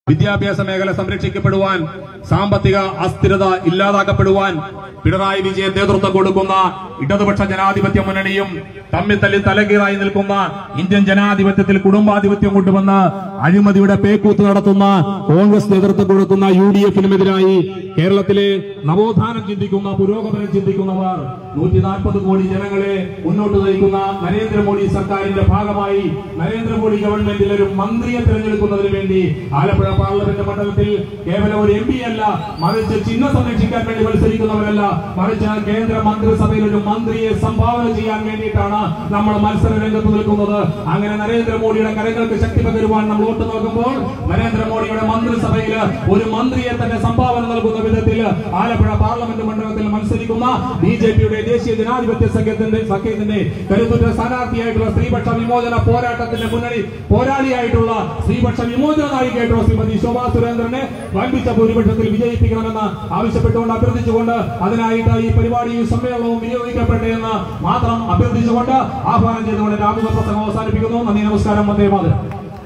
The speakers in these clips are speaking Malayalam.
വിദ്യാഭ്യാസ മേഖല സംരക്ഷിക്കപ്പെടുവാൻ സാമ്പത്തിക അസ്ഥിരത ഇല്ലാതാക്കപ്പെടുവാൻ പിണറായി വിജയൻ നേതൃത്വം കൊടുക്കുന്ന ഇടതുപക്ഷ ജനാധിപത്യ മുന്നണിയും തമ്മിൽ തല്ലി തലകീറായി നിൽക്കുന്ന ഇന്ത്യൻ ജനാധിപത്യത്തിൽ കുടുംബാധിപത്യം കൊണ്ടുവന്ന് അഴിമതിയുടെ പേക്കൂത്ത് നടത്തുന്ന കോൺഗ്രസ് നേതൃത്വം കൊടുക്കുന്ന യു ഡി എഫിനുമെതിരായി കേരളത്തിലെ നവോത്ഥാനം ചിന്തിക്കുന്ന പുരോഗമനം ചിന്തിക്കുന്നവർ നൂറ്റി നാൽപ്പത് കോടി ജനങ്ങളെ മുന്നോട്ട് നയിക്കുന്ന നരേന്ദ്രമോദി സർക്കാരിന്റെ ഭാഗമായി നരേന്ദ്രമോദി ഗവൺമെന്റിൽ ഒരു മന്ത്രിയെ തിരഞ്ഞെടുക്കുന്നതിന് വേണ്ടി ആലപ്പുഴ പാർലമെന്റ് മണ്ഡലത്തിൽ കേവലം ഒരു എം പി അല്ല മറിച്ച് ചിഹ്നം സംരക്ഷിക്കാൻ വേണ്ടി മത്സരിക്കുന്നവരല്ല മറിച്ച് കേന്ദ്ര മന്ത്രിസഭയിൽ ഒരു മന്ത്രിയെ സംഭാവന ചെയ്യാൻ വേണ്ടിയിട്ടാണ് നമ്മൾ മത്സര രംഗത്ത് നിൽക്കുന്നത് അങ്ങനെ നരേന്ദ്രമോദിയുടെ കരങ്ങൾക്ക് ശക്തി പകരുവാൻ നമ്മൾ വോട്ട് നോക്കുമ്പോൾ നരേന്ദ്രമോദിയുടെ മന്ത്രിസഭയിൽ ഒരു മന്ത്രിയെ തന്നെ സംഭാവന നൽകുന്ന വിധത്തിൽ ആലപ്പുഴ പാർലമെന്റ് മണ്ഡലത്തിൽ മത്സരിക്കുന്ന ബി ജെ പിയുടെ ദേശീയ ജനാധിപത്യ സഖ്യത്തിന്റെ സഖ്യത്തിന്റെ കരുത്തുറ്റ സ്ഥാനാർത്ഥിയായിട്ടുള്ള സ്ത്രീപക്ഷ വിമോചന പോരാട്ടത്തിന്റെ മുന്നണി പോരാളിയായിട്ടുള്ള സ്ത്രീപക്ഷ വിമോചന നായികയായിട്ടുള്ള ശ്രീമതി ശോഭാ സുരേന്ദ്രനെ വൻപിച്ച ഭൂരിപക്ഷത്തിൽ വിജയിപ്പിക്കണമെന്ന് ആവശ്യപ്പെട്ടുകൊണ്ട് അഭ്യർത്ഥിച്ചുകൊണ്ട് അതിനായിട്ട് ഈ പരിപാടിയും സമ്മേളനവും വിനിയോഗിക്കട്ടെ എന്ന് മാത്രം അഭ്യർത്ഥിച്ചുകൊണ്ട് ആഹ്വാനം ചെയ്തുകൊണ്ട് രാമുഖ പ്രസംഗം അവസാനിപ്പിക്കുന്നു നന്ദി നമസ്കാരം വന്ദേ മാതരം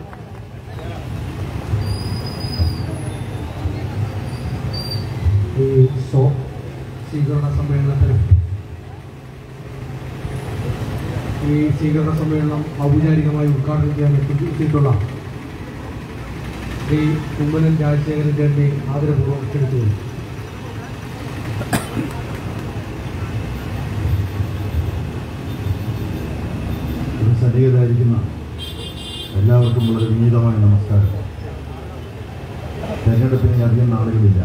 ഈ ഷോ സ്വീകരണ സമ്മേളനത്തിന് ഈ സ്വീകരണ സമ്മേളനം ഔപചാരികമായി ഉദ്ഘാടനം ചെയ്യാൻ എത്തിയിട്ടുള്ള ശ്രീ കുമ്മനൻ രാജശേഖരൻ ചേട്ടനെ ആദരപൂർവ്വം ക്ഷണിച്ചുകൊള്ളു ഒരു സന്നിഹിതരായിരിക്കുന്ന എല്ലാവർക്കും വളരെ വിനീതമായ നമസ്കാരം തെരഞ്ഞെടുപ്പിന് അധികം നാളുകളില്ല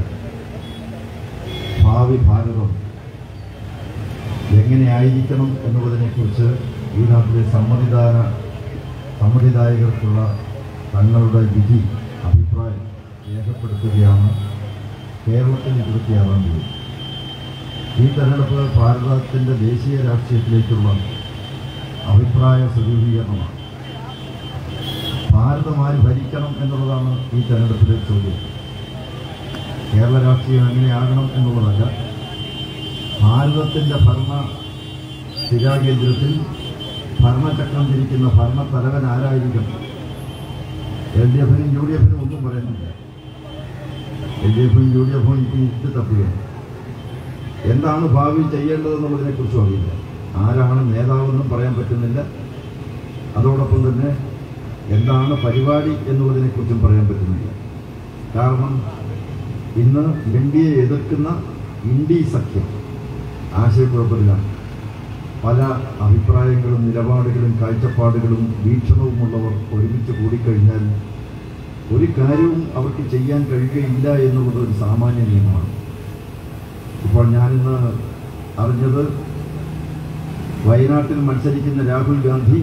ഭാവി ഭാരതം എങ്ങനെയായിരിക്കണം എന്നുള്ളതിനെക്കുറിച്ച് ഈ നാട്ടിലെ സമ്മതിദാന സമ്മതിദായകർക്കുള്ള തങ്ങളുടെ വിധി അഭിപ്രായം രേഖപ്പെടുത്തുകയാണ് കേരളത്തിൽ ഇരുപത്തിയാറാം തീയതി ഈ തെരഞ്ഞെടുപ്പ് ഭാരതത്തിൻ്റെ ദേശീയ രാഷ്ട്രീയത്തിലേക്കുള്ള അഭിപ്രായ സ്വരൂപീകരണമാണ് ഭാരതം ആര് ഭരിക്കണം എന്നുള്ളതാണ് ഈ തെരഞ്ഞെടുപ്പിലെ ചോദ്യം കേരള രാഷ്ട്രീയം എങ്ങനെയാകണം എന്നുള്ളതല്ല ഭാരതത്തിൻ്റെ ഭരണ സ്ഥിരാകേന്ദ്രത്തിൽ ഭരണചക്രം തിരിക്കുന്ന ഭരണത്തലവൻ ആരായിരിക്കണം എൽ ഡി എഫിനും യു ഡി എഫിനും ഒന്നും പറയുന്നില്ല എൽ ഡി എഫും യു ഡി എഫും ഇപ്പോൾ ഇട്ട് തപ്പുകയാണ് എന്താണ് ഭാവി ചെയ്യേണ്ടതെന്നുള്ളതിനെക്കുറിച്ചും അറിയില്ല ആരാണ് നേതാവെന്നും പറയാൻ പറ്റുന്നില്ല അതോടൊപ്പം തന്നെ എന്താണ് പരിപാടി എന്നുള്ളതിനെക്കുറിച്ചും പറയാൻ പറ്റുന്നില്ല കാരണം ഇന്ന് ഇന്ത്യയെ എതിർക്കുന്ന ഇന്ത്യ സഖ്യം ആശയക്കുഴപ്പത്തിലാണ് പല അഭിപ്രായങ്ങളും നിലപാടുകളും കാഴ്ചപ്പാടുകളും വീക്ഷണവുമുള്ളവർ ഒരുമിച്ച് കൂടിക്കഴിഞ്ഞാൽ ഒരു കാര്യവും അവർക്ക് ചെയ്യാൻ കഴിയുകയില്ല എന്നുള്ളത് ഒരു സാമാന്യ നിയമമാണ് ഇപ്പോൾ ഞാനിന്ന് അറിഞ്ഞത് വയനാട്ടിൽ മത്സരിക്കുന്ന രാഹുൽ ഗാന്ധി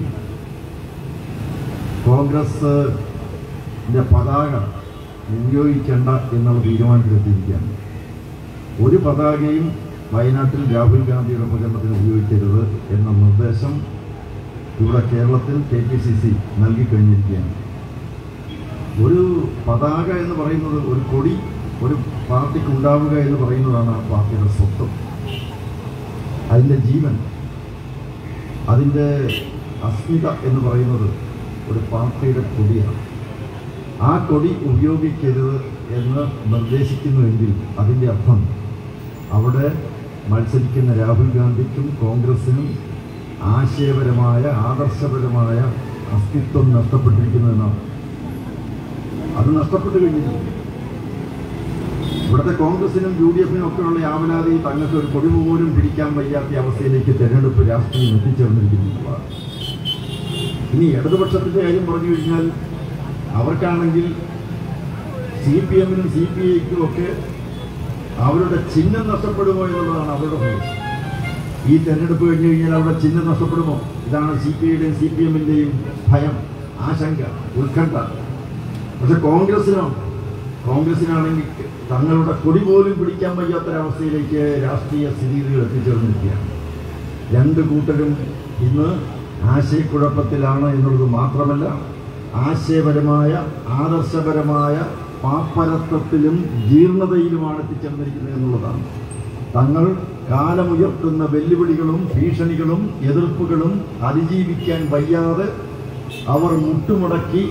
കോൺഗ്രസിന്റെ പതാക ഉപയോഗിക്കേണ്ട എന്നുള്ള തീരുമാനത്തിലെത്തിയിരിക്കുകയാണ് ഒരു പതാകയും വയനാട്ടിൽ രാഹുൽ ഗാന്ധിയുടെ പ്രചരണത്തിന് ഉപയോഗിക്കരുത് എന്ന നിർദ്ദേശം ഇവിടെ കേരളത്തിൽ കെ പി സി സി നൽകിക്കഴിഞ്ഞിരിക്കുകയാണ് ഒരു പതാക എന്ന് പറയുന്നത് ഒരു കൊടി ഒരു പാർട്ടിക്ക് ഉണ്ടാവുക എന്ന് പറയുന്നതാണ് ആ പാർട്ടിയുടെ സ്വത്വം അതിൻ്റെ ജീവൻ അതിൻ്റെ അസ്മിത എന്ന് പറയുന്നത് ഒരു പാർട്ടിയുടെ കൊടിയാണ് ആ കൊടി ഉപയോഗിക്കരുത് എന്ന് നിർദ്ദേശിക്കുന്നുവെങ്കിൽ അതിൻ്റെ അർത്ഥം അവിടെ മത്സരിക്കുന്ന രാഹുൽ ഗാന്ധിക്കും കോൺഗ്രസിനും ആശയപരമായ ആദർശപരമായ അസ്തിത്വം നഷ്ടപ്പെട്ടിരിക്കുന്നു എന്നാണ് അത് നഷ്ടപ്പെട്ടു കഴിഞ്ഞിട്ടുണ്ട് ഇവിടുത്തെ കോൺഗ്രസിനും യു ഡി എഫിനും ഒക്കെയുള്ള യാവലാതി തങ്ങൾക്ക് ഒരു കൊടി പോലും പിടിക്കാൻ വയ്യാത്ത അവസ്ഥയിലേക്ക് തെരഞ്ഞെടുപ്പ് രാഷ്ട്രീയം എത്തിച്ചേർന്നിരിക്കുന്നുള്ളതാണ് ഇനി ഇടതുപക്ഷത്തിന്റെ കാര്യം പറഞ്ഞു കഴിഞ്ഞാൽ അവർക്കാണെങ്കിൽ സി പി എമ്മിനും സി പി ഐക്കും ഒക്കെ അവരുടെ ചിഹ്നം നഷ്ടപ്പെടുമോ എന്നുള്ളതാണ് അവരുടെ ഭയം ഈ തെരഞ്ഞെടുപ്പ് കഴിഞ്ഞു കഴിഞ്ഞാൽ അവരുടെ ചിഹ്നം നഷ്ടപ്പെടുമോ ഇതാണ് സി പി ഐയുടെയും സി പി എമ്മിൻ്റെയും ഭയം ആശങ്ക ഉത്കണ്ഠ പക്ഷെ കോൺഗ്രസിനോ കോൺഗ്രസിനാണെങ്കിൽ തങ്ങളുടെ കൊടി പോലും പിടിക്കാൻ വയ്യാത്തൊരവസ്ഥയിലേക്ക് രാഷ്ട്രീയ സ്ഥിതിഗതികൾ എത്തിച്ചേർന്നിരിക്കുകയാണ് രണ്ട് കൂട്ടരും ഇന്ന് ആശയക്കുഴപ്പത്തിലാണ് എന്നുള്ളത് മാത്രമല്ല ആശയപരമായ ആദർശപരമായ പാപ്പരത്വത്തിലും ജീർണതയിലുമാണ് എത്തിച്ചേർന്നിരിക്കുന്നത് എന്നുള്ളതാണ് തങ്ങൾ കാലമുയർത്തുന്ന വെല്ലുവിളികളും ഭീഷണികളും എതിർപ്പുകളും അതിജീവിക്കാൻ വയ്യാതെ അവർ മുട്ടുമുടക്കി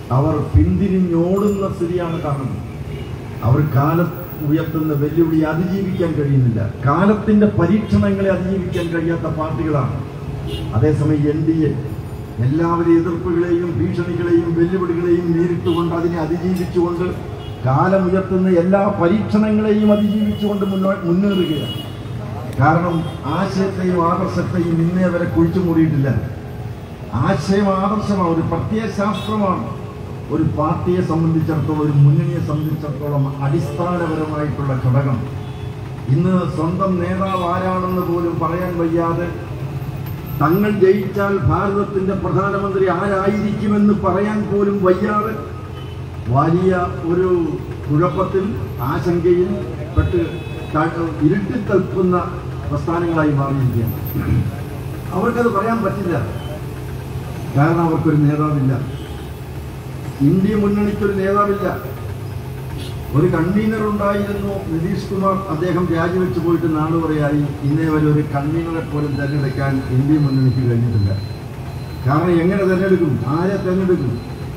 അവർ പിന്തിരിഞ്ഞോടുന്ന സ്ഥിതിയാണ് കാണുന്നത് അവർ കാലം ഉയർത്തുന്ന വെല്ലുവിളി അതിജീവിക്കാൻ കഴിയുന്നില്ല കാലത്തിന്റെ പരീക്ഷണങ്ങളെ അതിജീവിക്കാൻ കഴിയാത്ത പാർട്ടികളാണ് അതേസമയം എൻ ഡി എ എല്ലാവരും എതിർപ്പുകളെയും ഭീഷണികളെയും വെല്ലുവിളികളെയും നേരിട്ടുകൊണ്ട് അതിനെ അതിജീവിച്ചുകൊണ്ട് കാലം ഉയർത്തുന്ന എല്ലാ പരീക്ഷണങ്ങളെയും അതിജീവിച്ചുകൊണ്ട് മുന്നോ മുന്നേറുകയാണ് കാരണം ആശയത്തെയും ആദർശത്തെയും ഇന്നേ വരെ കുഴിച്ചു മൂടിയിട്ടില്ല ആശയം ആദർശമാണ് ഒരു പ്രത്യയ ശാസ്ത്രമാണ് ഒരു പാർട്ടിയെ സംബന്ധിച്ചിടത്തോളം ഒരു മുന്നണിയെ സംബന്ധിച്ചിടത്തോളം അടിസ്ഥാനപരമായിട്ടുള്ള ഘടകം ഇന്ന് സ്വന്തം നേതാവ് ആരാണെന്ന് പോലും പറയാൻ വയ്യാതെ തങ്ങൾ ജയിച്ചാൽ ഭാരതത്തിന്റെ പ്രധാനമന്ത്രി ആരായിരിക്കുമെന്ന് പറയാൻ പോലും വയ്യാതെ വലിയ ഒരു കുഴപ്പത്തിൽ ആശങ്കയിൽ പെട്ട് ക- ഇരുട്ടിത്തൽക്കുന്ന പ്രസ്ഥാനങ്ങളായി മാറിയിരിക്കുകയാണ് അവർക്കത് പറയാൻ പറ്റില്ല കാരണം അവർക്കൊരു നേതാവില്ല ഇന്ത്യ മുന്നണിക്കൊരു നേതാവില്ല ഒരു കൺവീനർ ഉണ്ടായിരുന്നു നിതീഷ് കുമാർ അദ്ദേഹം രാജിവെച്ച് പോയിട്ട് നാളുവരെയായി ഇന്നേ വരെ ഒരു കൺവീനറെ പോലും തിരഞ്ഞെടുക്കാൻ ഇന്ത്യ മുന്നണിക്ക് കഴിഞ്ഞിട്ടില്ല കാരണം എങ്ങനെ തിരഞ്ഞെടുക്കും ആരെ തിരഞ്ഞെടുക്കും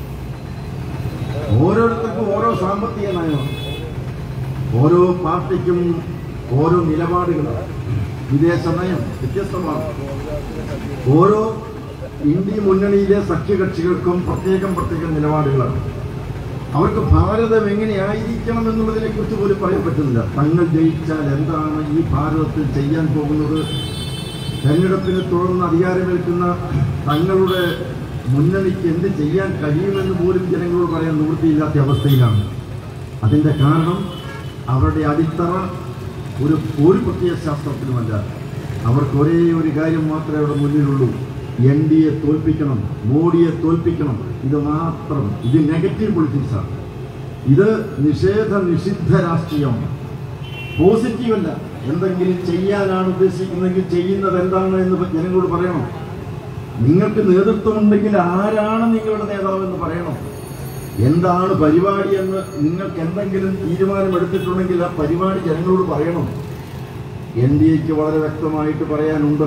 ഓരോരുത്തർക്കും ഓരോ സാമ്പത്തിക നയമാണ് ഓരോ പാർട്ടിക്കും ഓരോ നിലപാടുകളാണ് വിദേശ നയം വ്യത്യസ്തമാണ് ഓരോ ഇന്ത്യ മുന്നണിയിലെ സഖ്യകക്ഷികൾക്കും പ്രത്യേകം പ്രത്യേക നിലപാടുകളാണ് അവർക്ക് ഭാരതം എങ്ങനെയായിരിക്കണം എന്നുള്ളതിനെ കുറിച്ച് പോലും പറയാൻ പറ്റുന്നില്ല തങ്ങൾ ജയിച്ചാൽ എന്താണ് ഈ ഭാരതത്തിൽ ചെയ്യാൻ പോകുന്നത് തെരഞ്ഞെടുപ്പിനെ തുടർന്ന് അധികാരമേൽക്കുന്ന തങ്ങളുടെ മുന്നണിക്ക് എന്ത് ചെയ്യാൻ കഴിയുമെന്ന് പോലും ജനങ്ങളോട് പറയാൻ നിവൃത്തിയില്ലാത്ത അവസ്ഥയിലാണ് അതിൻ്റെ കാരണം അവരുടെ അടിത്തറ ഒരു ഒരു പ്രത്യയ ശാസ്ത്രത്തിനുമല്ല അവർക്ക് ഒരേ ഒരു കാര്യം മാത്രമേ അവിടെ മുന്നിലുള്ളൂ എൻ ഡി എ തോൽപ്പിക്കണം മോഡിയെ തോൽപ്പിക്കണം ഇത് മാത്രം ഇത് നെഗറ്റീവ് പൊളിറ്റിക്സാണ് ഇത് നിഷേധ നിഷിദ്ധ രാഷ്ട്രീയമാണ് പോസിറ്റീവ് അല്ല എന്തെങ്കിലും ചെയ്യാനാണ് ഉദ്ദേശിക്കുന്നതെങ്കിൽ ചെയ്യുന്നത് എന്താണ് എന്ന് ജനങ്ങളോട് പറയണം നിങ്ങൾക്ക് നേതൃത്വമുണ്ടെങ്കിൽ ആരാണ് നിങ്ങളുടെ നേതാവ് എന്ന് പറയണം എന്താണ് പരിപാടി എന്ന് നിങ്ങൾക്ക് എന്തെങ്കിലും തീരുമാനമെടുത്തിട്ടുണ്ടെങ്കിൽ ആ പരിപാടി ജനങ്ങളോട് പറയണം എൻ ഡി എക്ക് വളരെ വ്യക്തമായിട്ട് പറയാനുണ്ട്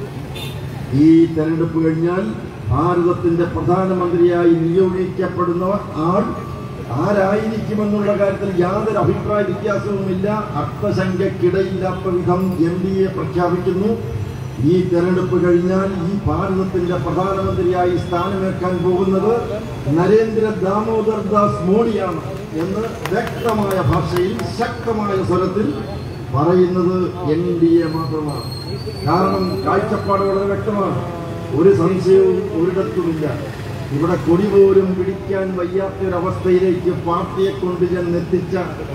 ഈ തെരഞ്ഞെടുപ്പ് കഴിഞ്ഞാൽ ഭാരതത്തിന്റെ പ്രധാനമന്ത്രിയായി നിയോഗിക്കപ്പെടുന്ന ആൾ ആരായിരിക്കുമെന്നുള്ള കാര്യത്തിൽ യാതൊരു അഭിപ്രായ വ്യത്യാസവുമില്ല അർത്ഥശങ്കയ്ക്കിടയില്ലാത്ത വിധം എൻ ഡി എ പ്രഖ്യാപിക്കുന്നു ഈ തെരഞ്ഞെടുപ്പ് കഴിഞ്ഞാൽ ഈ ഭാരതത്തിന്റെ പ്രധാനമന്ത്രിയായി സ്ഥാനമേൽക്കാൻ പോകുന്നത് നരേന്ദ്ര ദാമോദർ ദാസ് മോഡിയാണ് എന്ന് വ്യക്തമായ ഭാഷയിൽ ശക്തമായ സ്വരത്തിൽ പറയുന്നത് എൻ ഡി എ മാത്രമാണ് കാരണം കാഴ്ചപ്പാട് വളരെ വ്യക്തമാണ് ഒരു സംശയവും ഒരിടത്തുമില്ല ഇവിടെ കൊടി പോലും പിടിക്കാൻ വയ്യാത്തൊരവസ്ഥയിലേക്ക് പാർട്ടിയെ കൊണ്ട് ചെന്നെത്തിച്ച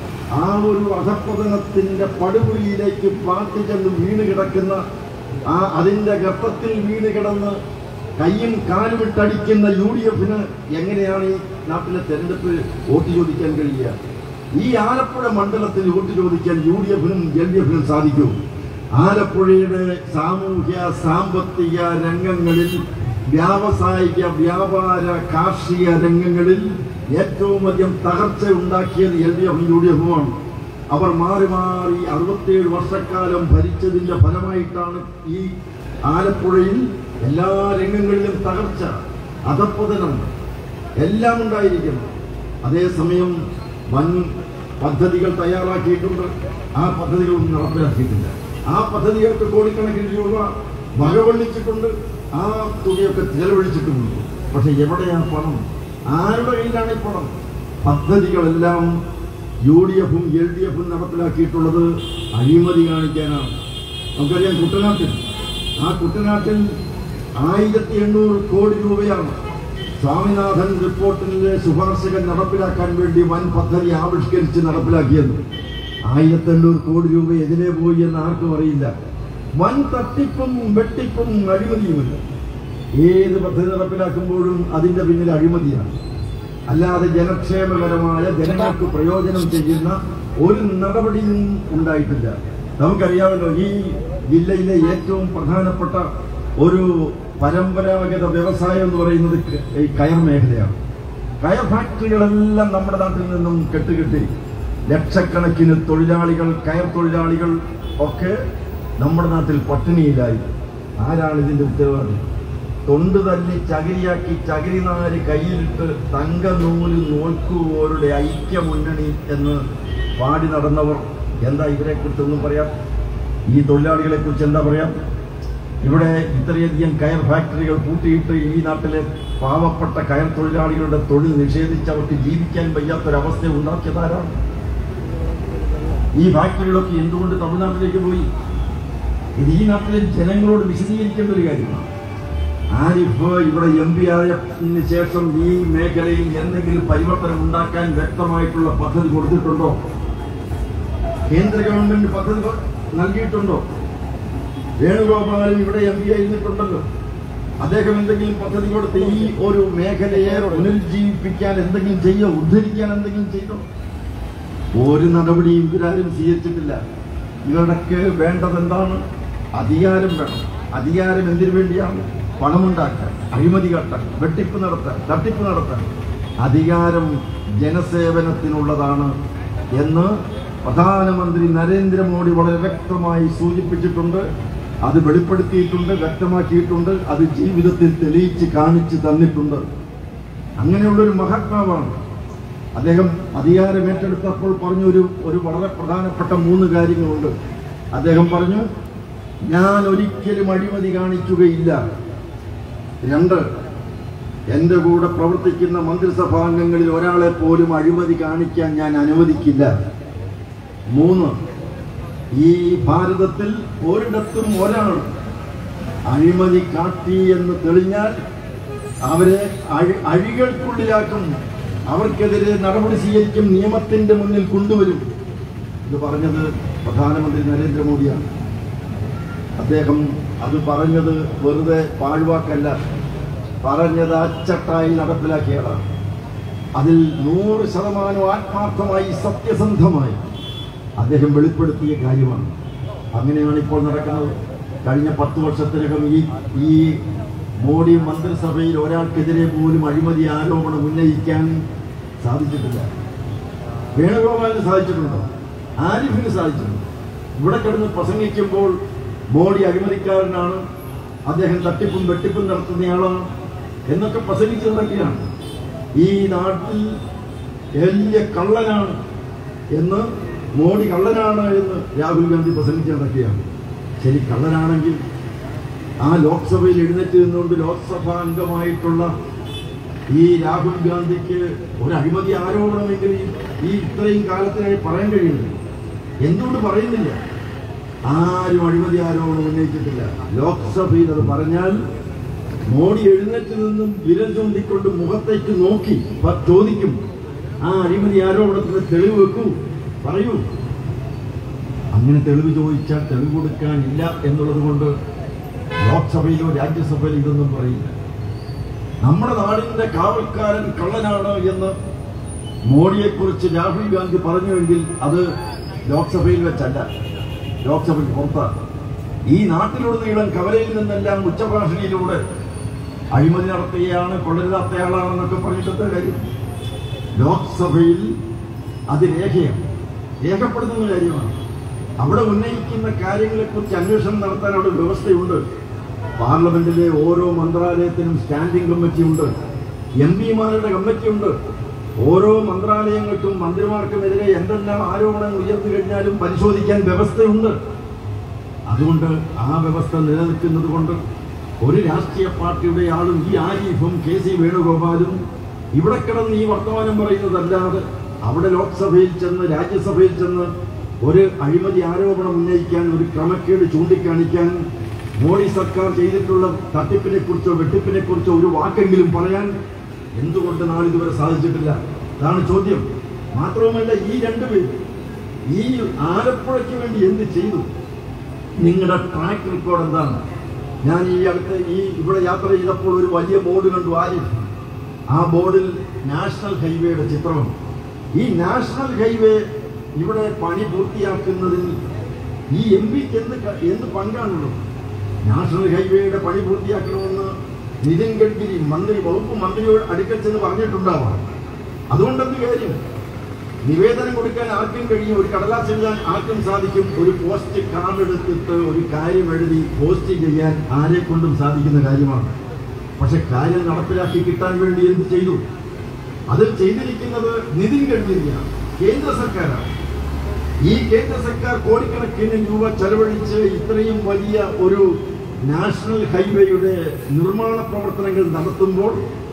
ആ ഒരു അധപ്പതനത്തിന്റെ പടുകുഴിയിലേക്ക് പാർട്ടി ചെന്ന് വീണ് കിടക്കുന്ന ആ അതിന്റെ ഗർത്തത്തിൽ വീണ് കിടന്ന് കയ്യും കാലും ഇട്ടടിക്കുന്ന യു ഡി എഫിന് എങ്ങനെയാണ് ഈ നാട്ടിലെ തെരഞ്ഞെടുപ്പിൽ വോട്ട് ചോദിക്കാൻ കഴിയുക ഈ ആലപ്പുഴ മണ്ഡലത്തിൽ വോട്ട് ചോദിക്കാൻ യു ഡി എഫിനും എൽ ഡി എഫിനും സാധിക്കും ആലപ്പുഴയുടെ സാമൂഹ്യ സാമ്പത്തിക രംഗങ്ങളിൽ വ്യാവസായിക വ്യാപാര കാർഷിക രംഗങ്ങളിൽ ഏറ്റവും അധികം തകർച്ച ഉണ്ടാക്കിയത് എൽ ഡി എഫും യു ഡി എഫുമാണ് അവർ മാറി മാറി അറുപത്തിയേഴ് വർഷക്കാലം ഭരിച്ചതിന്റെ ഫലമായിട്ടാണ് ഈ ആലപ്പുഴയിൽ എല്ലാ രംഗങ്ങളിലും തകർച്ച അധപ്പതനം എല്ലാം ഉണ്ടായിരിക്കുന്നു അതേസമയം വൻ പദ്ധതികൾ തയ്യാറാക്കിയിട്ടുണ്ട് ആ പദ്ധതികളൊന്നും നടപ്പിലാക്കിയിട്ടില്ല ആ പദ്ധതികൾക്ക് കോടിക്കണക്കിന് രൂപ വകവള്ളിച്ചിട്ടുണ്ട് ആ തുകയൊക്കെ ചെലവഴിച്ചിട്ടുമുണ്ട് പക്ഷെ എവിടെയാണ് പണം ആരുടെ കയ്യിലാണ് ഈ പണം പദ്ധതികളെല്ലാം യു ഡി എഫും എൽ ഡി എഫും നടപ്പിലാക്കിയിട്ടുള്ളത് അഴിമതി കാണിക്കാനാണ് നമുക്കറിയാം കുട്ടനാട്ടിൽ ആ കുട്ടനാട്ടിൽ ആയിരത്തി എണ്ണൂറ് കോടി രൂപയാണ് സ്വാമിനാഥൻ റിപ്പോർട്ടിലെ ശുപാർശകൾ നടപ്പിലാക്കാൻ വേണ്ടി വൻ പദ്ധതി ആവിഷ്കരിച്ച് നടപ്പിലാക്കിയത് ആയിരത്തി എണ്ണൂറ് കോടി രൂപ എതിരെ പോയി എന്ന് ആർക്കും അറിയില്ല വൻ തട്ടിപ്പും വെട്ടിപ്പും അഴിമതിയുമില്ല ഏത് പദ്ധതി നടപ്പിലാക്കുമ്പോഴും അതിന്റെ പിന്നിൽ അഴിമതിയാണ് അല്ലാതെ ജനക്ഷേമകരമായ ജനങ്ങൾക്ക് പ്രയോജനം ചെയ്യുന്ന ഒരു നടപടിയും ഉണ്ടായിട്ടില്ല നമുക്കറിയാമല്ലോ ഈ ജില്ലയിലെ ഏറ്റവും പ്രധാനപ്പെട്ട ഒരു പരമ്പരാഗത വ്യവസായം എന്ന് പറയുന്നത് ക- ഈ കയർ മേഖലയാണ് കയർ ഫാക്ടറികളെല്ലാം നമ്മുടെ നാട്ടിൽ നിന്നും കെട്ടുകെട്ടി ലക്ഷക്കണക്കിന് തൊഴിലാളികൾ കയർ തൊഴിലാളികൾ ഒക്കെ നമ്മുടെ നാട്ടിൽ പട്ടിണിയിലായി ആരാണ് ഇതിന്റെ ഉത്തരവാദി തൊണ്ട് തല്ലി ചകിരിയാക്കി ചകിരിനാര് കയ്യിലിട്ട് തങ്ക നൂല് നോൽക്കുവോരുടെ ഐക്യ മുന്നണി എന്ന് പാടി നടന്നവർ എന്താ ഇവരെ കുറിച്ചൊന്നും പറയാം ഈ തൊഴിലാളികളെ കുറിച്ച് എന്താ പറയാം ഇവിടെ ഇത്രയധികം കയർ ഫാക്ടറികൾ പൂട്ടിയിട്ട് ഈ നാട്ടിലെ പാവപ്പെട്ട കയർ തൊഴിലാളികളുടെ തൊഴിൽ നിഷേധിച്ച് അവർക്ക് ജീവിക്കാൻ വയ്യാത്തൊരവസ്ഥ ഉണ്ടാക്കിയതാരാണ് ഈ ഫാക്ടറികളൊക്കെ എന്തുകൊണ്ട് തമിഴ്നാട്ടിലേക്ക് പോയി ഇത് ഈ നാട്ടിലെ ജനങ്ങളോട് വിശദീകരിക്കേണ്ട ഒരു കാര്യമാണ് ആരിഫ് ഇവിടെ എം പി ആയതിനു ശേഷം ഈ മേഖലയിൽ എന്തെങ്കിലും പരിവർത്തനം ഉണ്ടാക്കാൻ വ്യക്തമായിട്ടുള്ള പദ്ധതി കൊടുത്തിട്ടുണ്ടോ കേന്ദ്ര ഗവൺമെന്റ് പദ്ധതി കൊ- നൽകിയിട്ടുണ്ടോ വേണുഗോപാലും ഇവിടെ എം പി ആയിരുന്നിട്ടുണ്ടല്ലോ അദ്ദേഹം എന്തെങ്കിലും പദ്ധതി കൊടുത്ത് ഈ ഒരു മേഖലയെ പുനരുജ്ജീവിപ്പിക്കാൻ എന്തെങ്കിലും ചെയ്യോ ഉദ്ധരിക്കാൻ എന്തെങ്കിലും ചെയ്തോ ഒരു നടപടിയും ഇവരാരും സ്വീകരിച്ചിട്ടില്ല ഇവരുടെക്ക് വേണ്ടത് എന്താണ് അധികാരം വേണം അധികാരം എന്തിനു വേണ്ടിയാണ് പണമുണ്ടാക്കാൻ അഴിമതി കാട്ടാൻ വെട്ടിപ്പ് നടത്താൻ തട്ടിപ്പ് നടത്താൻ അധികാരം ജനസേവനത്തിനുള്ളതാണ് എന്ന് പ്രധാനമന്ത്രി നരേന്ദ്രമോദി വളരെ വ്യക്തമായി സൂചിപ്പിച്ചിട്ടുണ്ട് അത് വെളിപ്പെടുത്തിയിട്ടുണ്ട് വ്യക്തമാക്കിയിട്ടുണ്ട് അത് ജീവിതത്തിൽ തെളിയിച്ച് കാണിച്ചു തന്നിട്ടുണ്ട് അങ്ങനെയുള്ളൊരു മഹാത്മാവാണ് അദ്ദേഹം അധികാരം ഏറ്റെടുത്തപ്പോൾ പറഞ്ഞ ഒരു ഒരു വളരെ പ്രധാനപ്പെട്ട മൂന്ന് കാര്യങ്ങളുണ്ട് അദ്ദേഹം പറഞ്ഞു ഞാൻ ഒരിക്കലും അഴിമതി കാണിക്കുകയില്ല രണ്ട് എന്റെ കൂടെ പ്രവർത്തിക്കുന്ന മന്ത്രിസഭാംഗങ്ങളിൽ ഒരാളെ പോലും അഴിമതി കാണിക്കാൻ ഞാൻ അനുവദിക്കില്ല മൂന്ന് ഈ ഭാരതത്തിൽ ഒരിടത്തും ഒരാൾ അഴിമതി കാട്ടി എന്ന് തെളിഞ്ഞാൽ അവരെ അഴി അഴികൾക്കുള്ളിലാക്കും അവർക്കെതിരെ നടപടി സ്വീകരിക്കും നിയമത്തിന്റെ മുന്നിൽ കൊണ്ടുവരും ഇത് പറഞ്ഞത് പ്രധാനമന്ത്രി നരേന്ദ്രമോദിയാണ് അദ്ദേഹം അത് പറഞ്ഞത് വെറുതെ പാഴ്വാക്കല്ല പറഞ്ഞത് അച്ചട്ടായി നടപ്പിലാക്കിയതാണ് അതിൽ നൂറ് ശതമാനം ആത്മാർത്ഥമായി സത്യസന്ധമായി അദ്ദേഹം വെളിപ്പെടുത്തിയ കാര്യമാണ് അങ്ങനെയാണ് ഇപ്പോൾ നടക്കുന്നത് കഴിഞ്ഞ പത്ത് വർഷത്തിനകം ഈ ഈ മോഡി മന്ത്രിസഭയിൽ ഒരാൾക്കെതിരെ പോലും അഴിമതി ആരോപണം ഉന്നയിക്കാൻ സാധിച്ചിട്ടില്ല വേണുഗോപാലിന് സാധിച്ചിട്ടുണ്ടോ ആരിഫിന് സാധിച്ചിട്ടുണ്ടോ ഇവിടെ കിടന്ന് പ്രസംഗിക്കുമ്പോൾ മോഡി അഴിമതിക്കാരനാണ് അദ്ദേഹം തട്ടിപ്പും വെട്ടിപ്പും നടത്തുന്നയാളാണ് എന്നൊക്കെ പ്രസംഗിച്ചു നടക്കുകയാണ് ഈ നാട്ടിൽ വലിയ കള്ളനാണ് എന്ന് മോഡി കള്ളനാണ് എന്ന് രാഹുൽ ഗാന്ധി പ്രസംഗിച്ച് നടക്കുകയാണ് ശരി കള്ളനാണെങ്കിൽ ആ ലോക്സഭയിൽ എഴുന്നേറ്റ് നിന്നുകൊണ്ട് ലോക്സഭാ അംഗമായിട്ടുള്ള ഈ രാഹുൽ ഗാന്ധിക്ക് ഒരു അഴിമതി ആരോപണമെങ്കിൽ ഈ- ഈ ഇത്രയും കാലത്തിനായി പറയാൻ കഴിയുന്നില്ല എന്തുകൊണ്ട് പറയുന്നില്ല ആരും അഴിമതി ആരോപണം ഉന്നയിച്ചിട്ടില്ല ലോക്സഭയിൽ അത് പറഞ്ഞാൽ മോഡി എഴുന്നേറ്റ് നിന്നും വിരൽ ചൂണ്ടിക്കൊണ്ട് മുഖത്തേക്ക് നോക്കി പ- ചോദിക്കും ആ അഴിമതി ആരോപണത്തിന് തെളിവ് വെക്കൂ പറയൂ അങ്ങനെ തെളിവ് ചോദിച്ചാൽ തെളിവ് കൊടുക്കാനില്ല എന്നുള്ളത് കൊണ്ട് ലോക്സഭയിലോ രാജ്യസഭയിലോ ഇതൊന്നും പറയില്ല നമ്മുടെ നാടിന്റെ കാവൽക്കാരൻ കള്ളനാണ് എന്ന് മോഡിയെക്കുറിച്ച് രാഹുൽ ഗാന്ധി പറഞ്ഞുവെങ്കിൽ അത് ലോക്സഭയിൽ വെച്ചല്ല ലോക്സഭയിൽ പുറത്താണ് ഈ നാട്ടിലുടനീളം കവലയിൽ നിന്നെല്ലാം ഉച്ചഭാഷണിയിലൂടെ അഴിമതി നടത്തുകയാണ് കൊള്ളരുതാത്തയാളാണെന്നൊക്കെ പറഞ്ഞിട്ടത്തെ കാര്യം ലോക്സഭയിൽ അത് രേഖയാണ് രേഖപ്പെടുത്തുന്ന കാര്യമാണ് അവിടെ ഉന്നയിക്കുന്ന കാര്യങ്ങളെക്കുറിച്ച് അന്വേഷണം നടത്താൻ അവിടെ വ്യവസ്ഥയുണ്ട് പാർലമെന്റിലെ ഓരോ മന്ത്രാലയത്തിനും സ്റ്റാൻഡിംഗ് കമ്മിറ്റിയുണ്ട് എം പിമാരുടെ കമ്മിറ്റിയുണ്ട് ഓരോ മന്ത്രാലയങ്ങൾക്കും മന്ത്രിമാർക്കുമെതിരെ എന്തെല്ലാം ആരോപണങ്ങൾ ഉയർന്നു കഴിഞ്ഞാലും പരിശോധിക്കാൻ വ്യവസ്ഥയുണ്ട് അതുകൊണ്ട് ആ വ്യവസ്ഥ നിലനിൽക്കുന്നത് കൊണ്ട് ഒരു രാഷ്ട്രീയ പാർട്ടിയുടെ ആളും ഈ ആരിഫും കെ സി വേണുഗോപാലും ഇവിടെ കിടന്ന് ഈ വർത്തമാനം പറയുന്നതല്ലാതെ അവിടെ ലോക്സഭയിൽ ചെന്ന് രാജ്യസഭയിൽ ചെന്ന് ഒരു അഴിമതി ആരോപണം ഉന്നയിക്കാൻ ഒരു ക്രമക്കേട് ചൂണ്ടിക്കാണിക്കാൻ മോഡി സർക്കാർ ചെയ്തിട്ടുള്ള തട്ടിപ്പിനെ കുറിച്ചോ വെട്ടിപ്പിനെ കുറിച്ചോ ഒരു വാക്കെങ്കിലും പറയാൻ എന്തുകൊണ്ട് നാളിതുവരെ സാധിച്ചിട്ടില്ല അതാണ് ചോദ്യം മാത്രവുമല്ല ഈ രണ്ടുപേരും ഈ ആലപ്പുഴയ്ക്ക് വേണ്ടി എന്ത് ചെയ്തു നിങ്ങളുടെ ട്രാക്ക് റെക്കോർഡ് എന്താണ് ഞാൻ ഈ അടുത്ത് ഈ ഇവിടെ യാത്ര ചെയ്തപ്പോൾ ഒരു വലിയ ബോർഡ് കണ്ടു ആരിഫ് ആ ബോർഡിൽ നാഷണൽ ഹൈവേയുടെ ചിത്രമാണ് ഈ നാഷണൽ ഹൈവേ ഇവിടെ പണി പൂർത്തിയാക്കുന്നതിൽ ഈ എം പിക്ക് എന്ത് ക- എന്ത് പങ്കാണുള്ളത് നാഷണൽ ഹൈവേയുടെ പണി പൂർത്തിയാക്കണമെന്ന് നിതിൻ ഗഡ്കരി മന്ത്രി വകുപ്പ് മന്ത്രിയോട് അടുക്കൽ ചെന്ന് പറഞ്ഞിട്ടുണ്ടാവാം അതുകൊണ്ടെന്ത് കാര്യം നിവേദനം കൊടുക്കാൻ ആർക്കും കഴിയും ഒരു കടലാസ് എഴുതാൻ ആർക്കും സാധിക്കും ഒരു പോസ്റ്റ് കാർഡ് എടുത്തിട്ട് ഒരു കാര്യം എഴുതി പോസ്റ്റ് ചെയ്യാൻ ആരെ കൊണ്ടും സാധിക്കുന്ന കാര്യമാണ് പക്ഷെ കാര്യം നടപ്പിലാക്കി കിട്ടാൻ വേണ്ടി എന്ത് ചെയ്തു അത് ചെയ്തിരിക്കുന്നത് നിതിൻ ഗഡ്കരിയാണ് കേന്ദ്ര സർക്കാരാണ് ഈ കേന്ദ്ര സർക്കാർ കോടിക്കണക്കിന് രൂപ ചെലവഴിച്ച് ഇത്രയും വലിയ ഒരു നാഷണൽ ഹൈവേയുടെ നിർമ്മാണ പ്രവർത്തനങ്ങൾ നടത്തുമ്പോൾ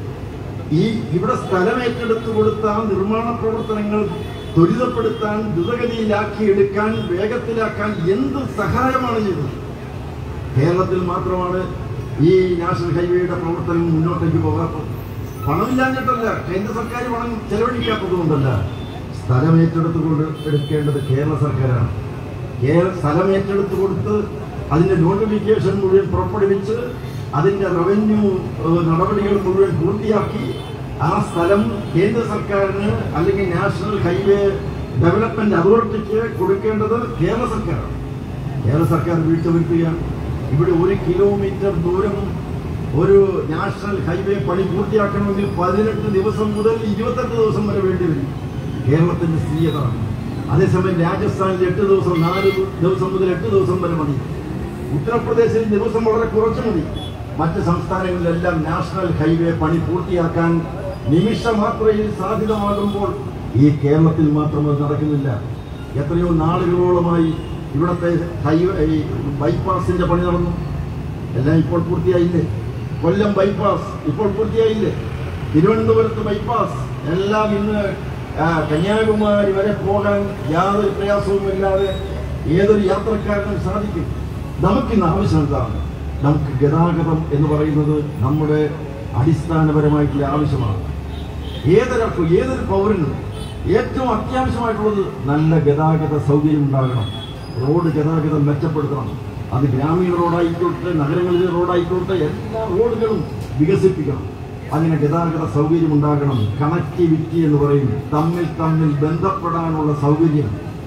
ഈ ഇവിടെ സ്ഥലം ഏറ്റെടുത്തു കൊടുത്ത ആ നിർമ്മാണ പ്രവർത്തനങ്ങൾ ത്വരിതപ്പെടുത്താൻ ദ്രുതഗതിയിലാക്കി എടുക്കാൻ വേഗത്തിലാക്കാൻ എന്ത് സഹായമാണ് ചെയ്തത് കേരളത്തിൽ മാത്രമാണ് ഈ നാഷണൽ ഹൈവേയുടെ പ്രവർത്തനം മുന്നോട്ടേക്ക് പോകാത്തത് പണമില്ലാഞ്ഞിട്ടല്ല കേന്ദ്ര സർക്കാർ പണം ചെലവഴിക്കാത്തത് കൊണ്ടല്ല സ്ഥലം ഏറ്റെടുത്ത് കൊണ്ട് എടുക്കേണ്ടത് കേരള സർക്കാരാണ് കേരള സ്ഥലം ഏറ്റെടുത്ത് കൊടുത്ത് അതിന്റെ നോട്ടിഫിക്കേഷൻ മുഴുവൻ പുറപ്പെടുവിച്ച് അതിന്റെ റവന്യൂ ഏഹ്, നടപടികൾ മുഴുവൻ പൂർത്തിയാക്കി ആ സ്ഥലം കേന്ദ്ര സർക്കാരിന് അല്ലെങ്കിൽ നാഷണൽ ഹൈവേ ഡെവലപ്മെന്റ് അതോറിറ്റിക്ക് കൊടുക്കേണ്ടത് കേരള സർക്കാരാണ് കേരള സർക്കാർ വീഴ്ച വരുത്തുകയാണ് ഇവിടെ ഒരു കിലോമീറ്റർ ദൂരം ഒരു നാഷണൽ ഹൈവേ പണി പൂർത്തിയാക്കണമെങ്കിൽ പതിനെട്ട് ദിവസം മുതൽ ഇരുപത്തെട്ട് ദിവസം വരെ വേണ്ടി വരും കേരളത്തിന്റെ സ്ഥിതി അതാണ് അതേസമയം രാജസ്ഥാനിൽ എട്ട് ദിവസം നാല് ദിവസം മുതൽ എട്ട് ദിവസം വരെ മതി ഉത്തർപ്രദേശിൽ ദിവസം വളരെ കുറച്ച് മതി മറ്റ് സംസ്ഥാനങ്ങളിലെല്ലാം നാഷണൽ ഹൈവേ പണി പൂർത്തിയാക്കാൻ നിമിഷമാത്രയിൽ സാധ്യതമാകുമ്പോൾ ഈ കേരളത്തിൽ മാത്രം അത് നടക്കുന്നില്ല എത്രയോ നാളുകളോളമായി ഇവിടുത്തെ ഹൈവേ ഈ ബൈപ്പാസിന്റെ പണി നടന്നു എല്ലാം ഇപ്പോൾ പൂർത്തിയായില്ലേ കൊല്ലം ബൈപ്പാസ് ഇപ്പോൾ പൂർത്തിയായില്ലേ തിരുവനന്തപുരത്ത് ബൈപ്പാസ് എല്ലാം ഇന്ന് ആ, കന്യാകുമാരി വരെ പോകാൻ യാതൊരു പ്രയാസവുമില്ലാതെ ഏതൊരു യാത്രക്കാരനും സാധിക്കും നമുക്കിന്ന് ആവശ്യം എന്താണ് നമുക്ക് ഗതാഗതം എന്ന് പറയുന്നത് നമ്മുടെ അടിസ്ഥാനപരമായിട്ടുള്ള ആവശ്യമാണ് ഏതൊരാൾക്കും ഏതൊരു പൗരനും ഏറ്റവും അത്യാവശ്യമായിട്ടുള്ളത് നല്ല ഗതാഗത സൗകര്യം ഉണ്ടാകണം റോഡ് ഗതാഗതം മെച്ചപ്പെടുത്തണം അത് ഗ്രാമീണ റോഡായിക്കോട്ടെ നഗരങ്ങളിലെ റോഡായിക്കോട്ടെ എല്ലാ റോഡുകളും വികസിപ്പിക്കണം അങ്ങനെ ഗതാഗത സൗകര്യം ഉണ്ടാകണം കണക്ടിവിറ്റി എന്ന് പറയും തമ്മിൽ തമ്മിൽ ബന്ധപ്പെടാനുള്ള സൗകര്യം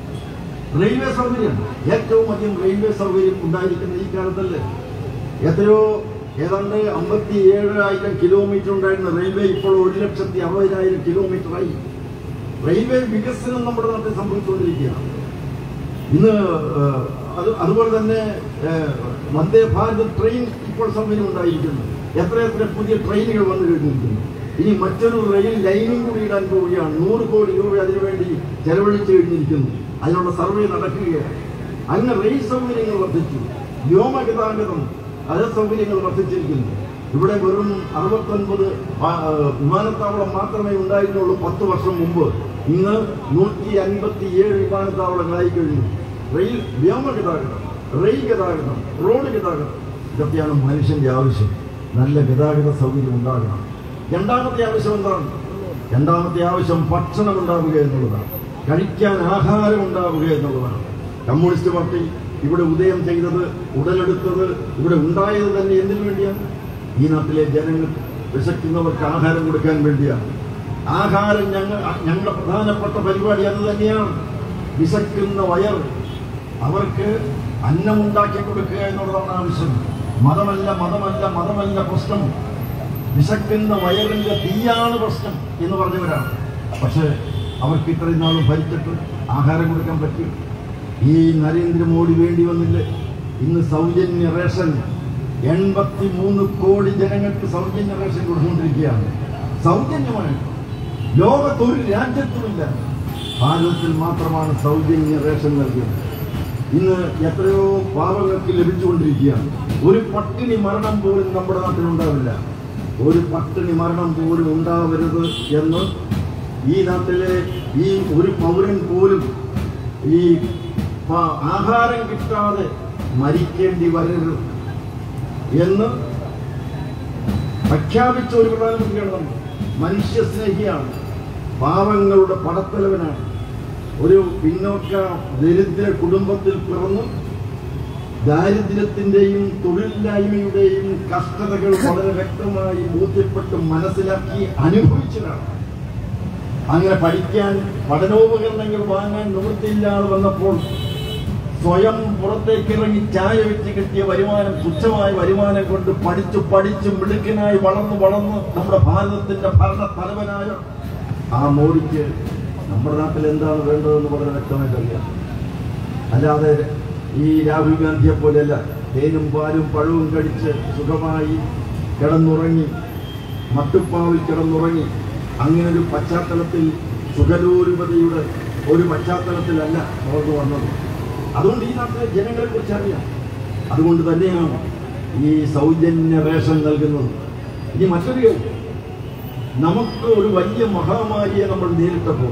റെയിൽവേ സൗകര്യം ഏറ്റവും അധികം റെയിൽവേ സൗകര്യം ഉണ്ടായിരിക്കുന്ന ഈ കാലത്തല്ലേ എത്രയോ ഏതാണ്ട് അമ്പത്തി ഏഴായിരം കിലോമീറ്റർ ഉണ്ടായിരുന്ന റെയിൽവേ ഇപ്പോൾ ഒരു ലക്ഷത്തി അറുപതിനായിരം കിലോമീറ്ററായി റെയിൽവേ വികസനം നമ്മുടെ നാട്ടിൽ സംഭവിച്ചുകൊണ്ടിരിക്കുകയാണ് ഇന്ന് ഏഹ്, അത് അതുപോലെ തന്നെ ഏഹ്, വന്ദേ ഭാരത് ട്രെയിൻ ഇപ്പോൾ സൗകര്യം ഉണ്ടായിരിക്കുന്നു എത്ര എത്ര പുതിയ ട്രെയിനുകൾ വന്നു കഴിഞ്ഞിരിക്കുന്നു ഇനി മറ്റൊരു റെയിൽ ലൈനും കൂടി ഇടാൻ പോവുകയാണ് നൂറ് കോടി രൂപ അതിനുവേണ്ടി ചെലവഴിച്ചു കഴിഞ്ഞിരിക്കുന്നു അതിനുള്ള സർവേ നടക്കുകയാണ് അങ്ങനെ റെയിൽ സൗകര്യങ്ങൾ വർദ്ധിച്ചു വ്യോമഗതാഗതം അത് സൗകര്യങ്ങൾ വർദ്ധിച്ചിരിക്കുന്നു ഇവിടെ വെറും അറുപത്തൊൻപത് ആ- ആ, വിമാനത്താവളം മാത്രമേ ഉണ്ടായിരുന്നുള്ളൂ പത്ത് വർഷം മുമ്പ് ഇന്ന് നൂറ്റി അൻപത്തി ഏഴ് വിമാനത്താവളങ്ങളായി കഴിഞ്ഞു റെയിൽ വ്യോമഗതാഗതം റെയിൽ ഗതാഗതം റോഡ് ഗതാഗതം ഇതൊക്കെയാണ് മനുഷ്യന്റെ ആവശ്യം നല്ല ഗതാഗത സൗകര്യം ഉണ്ടാകണം രണ്ടാമത്തെ ആവശ്യം എന്താണ് രണ്ടാമത്തെ ആവശ്യം ഭക്ഷണം ഉണ്ടാവുക എന്നുള്ളതാണ് കഴിക്കാൻ ആഹാരം ഉണ്ടാവുക എന്നുള്ളതാണ് കമ്മ്യൂണിസ്റ്റ് പാർട്ടി ഇവിടെ ഉദയം ചെയ്തത് ഉടലെടുത്തത് ഇവിടെ ഉണ്ടായത് തന്നെ എന്തിനു വേണ്ടിയാണ് ഈ നാട്ടിലെ ജനങ്ങൾ വിശക്കുന്നവർക്ക് ആഹാരം കൊടുക്കാൻ വേണ്ടിയാണ് ആഹാരം ഞങ്ങൾ ഞങ്ങളുടെ പ്രധാനപ്പെട്ട പരിപാടി അത് തന്നെയാണ് വിശക്കുന്ന വയർ അവർക്ക് അന്നമുണ്ടാക്കി കൊടുക്കുക എന്നുള്ളതാണ് ആവശ്യം മതമല്ല മതമല്ല മതമല്ല പ്രശ്നം വിശക്കുന്ന വയറിന്റെ തീയാണ് പ്രശ്നം എന്ന് പറഞ്ഞവരാണ് പക്ഷേ അവർക്ക് ഇത്രയും നാളും ഭരിച്ചിട്ട് ആഹാരം കൊടുക്കാൻ പറ്റും ഈ നരേന്ദ്രമോദി വേണ്ടി വന്നില്ലേ ഇന്ന് സൗജന്യ റേഷൻ എൺപത്തി മൂന്ന് കോടി ജനങ്ങൾക്ക് സൗജന്യ റേഷൻ കൊടുത്തുകൊണ്ടിരിക്കുകയാണ് സൗജന്യമാണ് ലോകത്തൊരു രാജ്യത്തുമില്ല ഭാരതത്തിൽ മാത്രമാണ് സൗജന്യ റേഷൻ നൽകിയത് ഇന്ന് എത്രയോ പാവങ്ങൾക്ക് ലഭിച്ചുകൊണ്ടിരിക്കുകയാണ് ഒരു പട്ടിണി മരണം പോലും നമ്മുടെ നാട്ടിൽ ഉണ്ടാവില്ല ഒരു പട്ടിണി മരണം പോലും ഉണ്ടാവരുത് എന്ന് ഈ നാട്ടിലെ ഈ ഒരു പൗരൻ പോലും ഈ പ- ആഹാരം കിട്ടാതെ മരിക്കേണ്ടി വരരുത് എന്ന് പ്രഖ്യാപിച്ച ഒരു പ്രധാനമന്ത്രിയാണ് നമ്മൾ മനുഷ്യസ്നേഹിയാണ് പാവങ്ങളുടെ പടത്തലവനാണ് ഒരു പിന്നോക്ക ദരിദ്ര കുടുംബത്തിൽ പിറന്നു ദാരിദ്ര്യത്തിന്റെയും തൊഴിലില്ലായ്മയുടെയും കഷ്ടതകൾ വളരെ വ്യക്തമായി ബോധ്യപ്പെട്ട് മനസ്സിലാക്കി അനുഭവിച്ചതാണ് അങ്ങനെ പഠിക്കാൻ പഠനോപകരണങ്ങൾ വാങ്ങാൻ നിവൃത്തിയില്ലാതെ വന്നപ്പോൾ സ്വയം പുറത്തേക്ക് ഇറങ്ങി ചായ വെച്ച് കിട്ടിയ വരുമാനം തുച്ഛമായ വരുമാനം കൊണ്ട് പഠിച്ചു പഠിച്ച് മിടുക്കനായി വളർന്നു വളർന്ന് നമ്മുടെ ഭാരതത്തിന്റെ ഭരണ തലവനായ ആ മോഡിക്ക് നമ്മുടെ നാട്ടിൽ എന്താണ് വേണ്ടതെന്ന് വളരെ വ്യക്തമായിട്ട് അറിയാം അല്ലാതെ ഈ രാഹുൽ ഗാന്ധിയെ പോലെയല്ല തേനും പാലും പഴവും കടിച്ച് സുഖമായി കിടന്നുറങ്ങി മട്ടുപ്പാവിൽ കിടന്നുറങ്ങി അങ്ങനെ ഒരു പശ്ചാത്തലത്തിൽ സുഖലോലുപതയുടെ ഒരു പശ്ചാത്തലത്തിലല്ല വളർന്നു വന്നത് അതുകൊണ്ട് ഈ നാട്ടിലെ ജനങ്ങളെ കുറിച്ച് അറിയാം അതുകൊണ്ട് തന്നെയാണ് ഈ സൗജന്യ റേഷൻ നൽകുന്നത് ഇനി മറ്റൊരു കാര്യം നമുക്ക് ഒരു വലിയ മഹാമാരിയെ നമ്മൾ നേരിട്ടപ്പോൾ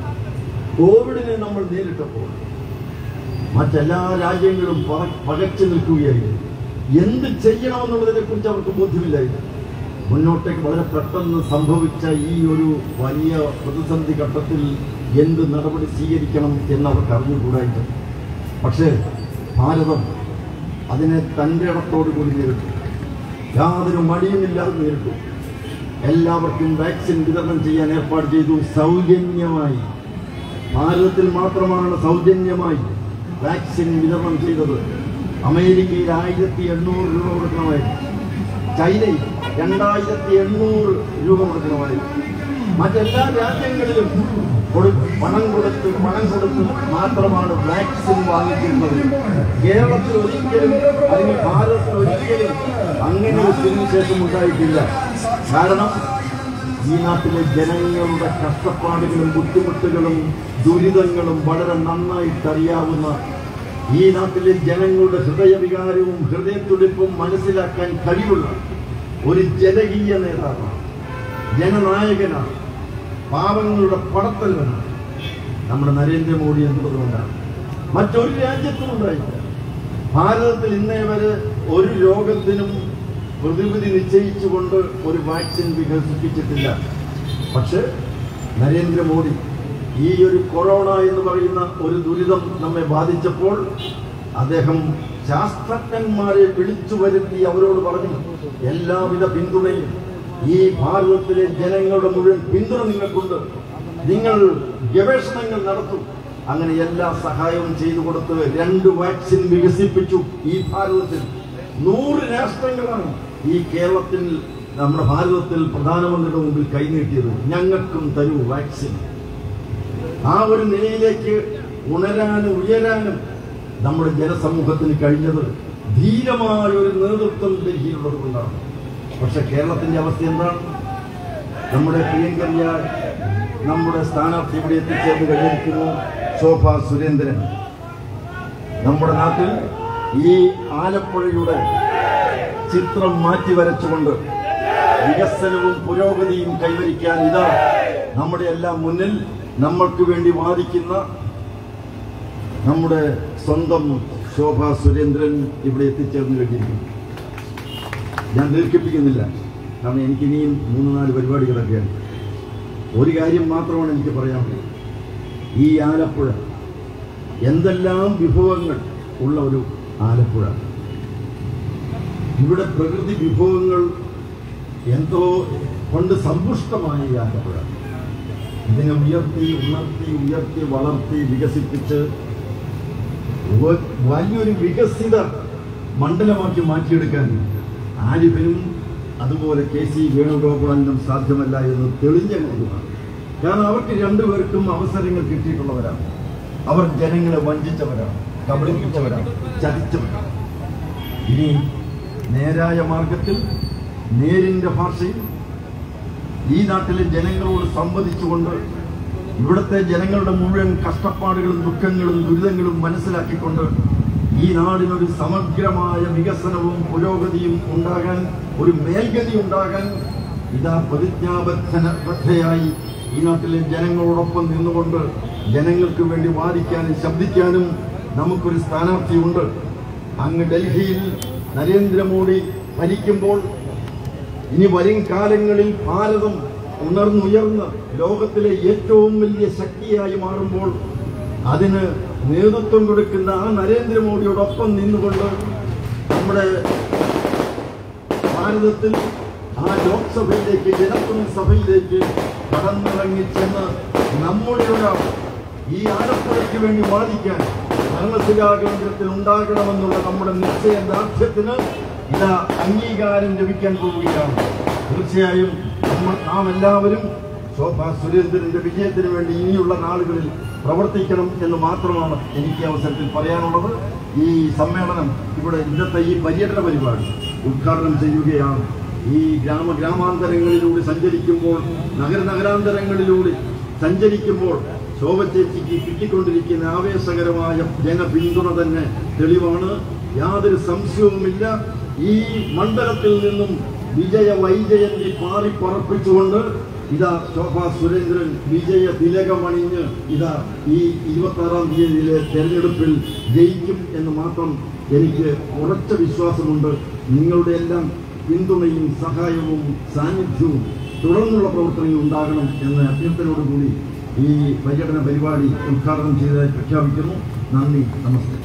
കോവിഡിനെ നമ്മൾ നേരിട്ടപ്പോൾ മറ്റെല്ലാ രാജ്യങ്ങളും പക- പകച്ചു നിൽക്കുകയായിരുന്നു എന്ത് ചെയ്യണമെന്നുള്ളതിനെ കുറിച്ച് അവർക്ക് ബോധ്യമില്ലായിരുന്നു മുന്നോട്ടേക്ക് വളരെ പെട്ടെന്ന് സംഭവിച്ച ഈ ഒരു വലിയ പ്രതിസന്ധി ഘട്ടത്തിൽ എന്ത് നടപടി സ്വീകരിക്കണം എന്ന് അവർക്ക് അറിഞ്ഞുകൂടായിട്ട് പക്ഷേ ഭാരതം അതിനെ തൻ്റെ ഇടത്തോടു കൂടി നേരിട്ടു യാതൊരു മടിയുമില്ലാതെ നേരിട്ടു എല്ലാവർക്കും വാക്സിൻ വിതരണം ചെയ്യാൻ ഏർപ്പാട് ചെയ്തു സൗജന്യമായി ഭാരതത്തിൽ മാത്രമാണ് സൗജന്യമായി വാക്സിൻ വിതരണം ചെയ്തത് അമേരിക്കയിൽ ആയിരത്തി എണ്ണൂറ് രൂപ കൊടുക്കണമായിരുന്നു ചൈനയിൽ രണ്ടായിരത്തി എണ്ണൂറ് രൂപ കൊടുക്കണമായിരുന്നു മറ്റെല്ലാ രാജ്യങ്ങളിലും കൊടു- പണം കൊടുത്ത് പണം കൊടുത്ത് മാത്രമാണ് വാക്സിൻ വാങ്ങിക്കുന്നത് കേരളത്തിൽ ഒരിക്കലും അല്ലെങ്കിൽ ഭാരതത്തിൽ ഒരിക്കലും അങ്ങനെ ഒരു സ്ഥിതിവിശേഷം ഉണ്ടായിട്ടില്ല കാരണം ഈ നാട്ടിലെ ജനങ്ങളുടെ കഷ്ടപ്പാടുകളും ബുദ്ധിമുട്ടുകളും ദുരിതങ്ങളും വളരെ നന്നായിട്ട് അറിയാവുന്ന ഈ നാട്ടിലെ ജനങ്ങളുടെ ഹൃദയവികാരവും ഹൃദയത്തുടിപ്പും മനസ്സിലാക്കാൻ കഴിവുള്ള ഒരു ജനകീയ നേതാവാണ് ജനനായകനാണ് പാവങ്ങളുടെ പടത്തലവനാണ് നമ്മുടെ നരേന്ദ്രമോദി എന്നതുകൊണ്ടാണ് മറ്റൊരു രാജ്യത്തും ഉണ്ടായില്ല ഭാരതത്തിൽ ഇന്നേ വരെ ഒരു രോഗത്തിനും പ്രതിവിധി നിശ്ചയിച്ചുകൊണ്ട് ഒരു വാക്സിൻ വികസിപ്പിച്ചിട്ടില്ല പക്ഷെ നരേന്ദ്രമോദി ഈ ഒരു കൊറോണ എന്ന് പറയുന്ന ഒരു ദുരിതം നമ്മെ ബാധിച്ചപ്പോൾ അദ്ദേഹം ശാസ്ത്രജ്ഞന്മാരെ വിളിച്ചു വരുത്തി അവരോട് പറഞ്ഞു എല്ലാവിധ പിന്തുണയും ഈ ഭാരതത്തിലെ ജനങ്ങളുടെ മുഴുവൻ പിന്തുണ നിങ്ങൾക്കുണ്ട് നിങ്ങൾ ഗവേഷണങ്ങൾ നടത്തും അങ്ങനെ എല്ലാ സഹായവും ചെയ്തു കൊടുത്ത് രണ്ട് വാക്സിൻ വികസിപ്പിച്ചു ഈ ഭാരതത്തിൽ നൂറ് രാഷ്ട്രങ്ങളാണ് ഈ കേരളത്തിൽ നമ്മുടെ ഭാരതത്തിൽ പ്രധാനമന്ത്രിയുടെ മുമ്പിൽ കൈനീട്ടിയത് ഞങ്ങൾക്കും തരൂ വാക്സിൻ ആ ഒരു നിലയിലേക്ക് ഉണരാനും ഉയരാനും നമ്മുടെ ജനസമൂഹത്തിന് കഴിഞ്ഞത് ധീരമായ ഒരു നേതൃത്വം ഡൽഹിയിലുള്ളത് കൊണ്ടാണ് പക്ഷെ കേരളത്തിന്റെ അവസ്ഥ എന്താണ് നമ്മുടെ പ്രിയങ്കരിയായ നമ്മുടെ സ്ഥാനാർത്ഥി ഇവിടെ എത്തിച്ചേർന്ന് കഴിഞ്ഞിരിക്കുന്നു ശോഭ സുരേന്ദ്രൻ നമ്മുടെ നാട്ടിൽ ഈ ആലപ്പുഴയുടെ ചിത്രം മാറ്റി വരച്ചുകൊണ്ട് വികസനവും പുരോഗതിയും കൈവരിക്കാൻ ഇതാ നമ്മുടെ എല്ലാം മുന്നിൽ നമ്മൾക്ക് വേണ്ടി വാദിക്കുന്ന നമ്മുടെ സ്വന്തം ശോഭ സുരേന്ദ്രൻ ഇവിടെ എത്തിച്ചേർന്ന് കഴിഞ്ഞിരിക്കുന്നു ഞാൻ ദീർഘിപ്പിക്കുന്നില്ല കാരണം എനിക്കിനിയും മൂന്ന് നാല് പരിപാടികളൊക്കെയാണ് ഒരു കാര്യം മാത്രമാണ് എനിക്ക് പറയാനുള്ളത് ഈ ആലപ്പുഴ എന്തെല്ലാം വിഭവങ്ങൾ ഉള്ള ഒരു ആലപ്പുഴ ഇവിടെ പ്രകൃതി വിഭവങ്ങൾ എന്തോ കൊണ്ട് സമ്പുഷ്ടമായ ഈ ആലപ്പുഴ ഇതിനെ ഉയർത്തി ഉണർത്തി ഉയർത്തി വളർത്തി വികസിപ്പിച്ച് വ- വലിയൊരു വികസിത മണ്ഡലമാക്കി മാറ്റിയെടുക്കാൻ ആരിഫിനും അതുപോലെ കെ സി വേണുഗോപാലിനും സാധ്യമല്ല എന്ന് തെളിഞ്ഞ കാര്യമാണ് കാരണം അവർക്ക് രണ്ടുപേർക്കും അവസരങ്ങൾ കിട്ടിയിട്ടുള്ളവരാണ് അവർ ജനങ്ങളെ വഞ്ചിച്ചവരാണ് കബളിപ്പിച്ചവരാണ് ചതിച്ചവരാണ് ഇനി നേരായ മാർഗത്തിൽ നേരിന്റെ ഭാഷയിൽ ഈ നാട്ടിലെ ജനങ്ങളോട് സംവദിച്ചുകൊണ്ട് ഇവിടുത്തെ ജനങ്ങളുടെ മുഴുവൻ കഷ്ടപ്പാടുകളും ദുഃഖങ്ങളും ദുരിതങ്ങളും മനസ്സിലാക്കിക്കൊണ്ട് ഈ നാടിനൊരു സമഗ്രമായ വികസനവും പുരോഗതിയും ഉണ്ടാകാൻ ഒരു മേൽഗതി ഉണ്ടാകാൻ ഇതാ പ്രതിജ്ഞാബദ്ധന ബദ്ധയായി ഈ നാട്ടിലെ ജനങ്ങളോടൊപ്പം നിന്നുകൊണ്ട് ജനങ്ങൾക്ക് വേണ്ടി വാദിക്കാനും ശബ്ദിക്കാനും നമുക്കൊരു സ്ഥാനാർത്ഥിയുണ്ട് അങ്ങ് ഡൽഹിയിൽ നരേന്ദ്രമോദി ഭരിക്കുമ്പോൾ ഇനി വരും കാലങ്ങളിൽ ഭാരതം ഉണർന്നുയർന്ന് ലോകത്തിലെ ഏറ്റവും വലിയ ശക്തിയായി മാറുമ്പോൾ അതിന് നേതൃത്വം കൊടുക്കുന്ന ആ നരേന്ദ്രമോദിയോടൊപ്പം നിന്നുകൊണ്ട് നമ്മുടെ ഭാരതത്തിൽ ആ ലോക്സഭയിലേക്ക് ജനപ്രതിനിധി സഭയിലേക്ക് കടന്നിറങ്ങി ചെന്ന് നമ്മുടെ ഒരാൾ ഈ ആലപ്പുഴയ്ക്ക് വേണ്ടി വാദിക്കാൻ ഭരണശിലാ കേന്ദ്രത്തിൽ ഉണ്ടാകണമെന്നുള്ള നമ്മുടെ നിശ്ചയ ദാർഢ്യത്തിന് ഇതാ അംഗീകാരം ലഭിക്കാൻ പോവുകയാണ് തീർച്ചയായും നമ്മൾ നാം എല്ലാവരും ശോഭ സുരേന്ദ്രന്റെ വിജയത്തിന് വേണ്ടി ഇനിയുള്ള നാളുകളിൽ പ്രവർത്തിക്കണം എന്ന് മാത്രമാണ് എനിക്ക് ഈ അവസരത്തിൽ പറയാനുള്ളത് ഈ സമ്മേളനം ഇവിടെ ഇന്നത്തെ ഈ പര്യടന പരിപാടി ഉദ്ഘാടനം ചെയ്യുകയാണ് ഈ ഗ്രാമ ഗ്രാമാന്തരങ്ങളിലൂടെ സഞ്ചരിക്കുമ്പോൾ നഗര നഗരാന്തരങ്ങളിലൂടെ സഞ്ചരിക്കുമ്പോൾ ശോഭ ചേച്ചിക്ക് കിട്ടിക്കൊണ്ടിരിക്കുന്ന ആവേശകരമായ ജനപിന്തുണ തന്നെ തെളിവാണ് യാതൊരു സംശയവുമില്ല ഈ മണ്ഡലത്തിൽ നിന്നും വിജയ വൈജയന്തി പാറി പറപ്പിച്ചുകൊണ്ട് ഇതാ ശോഭ സുരേന്ദ്രൻ വിജയ തിലകമണിഞ്ഞ് ഇതാ ഈ ഇരുപത്തി ആറാം തീയതിയിലെ തെരഞ്ഞെടുപ്പിൽ ജയിക്കും എന്ന് മാത്രം എനിക്ക് ഉറച്ച വിശ്വാസമുണ്ട് നിങ്ങളുടെ എല്ലാം പിന്തുണയും സഹായവും സാന്നിധ്യവും തുടർന്നുള്ള പ്രവർത്തനങ്ങൾ ഉണ്ടാകണം എന്ന അഭ്യർത്ഥനയോടുകൂടി ഈ പര്യടന പരിപാടി ഉദ്ഘാടനം ചെയ്തതായി പ്രഖ്യാപിക്കുന്നു നന്ദി നമസ്തേ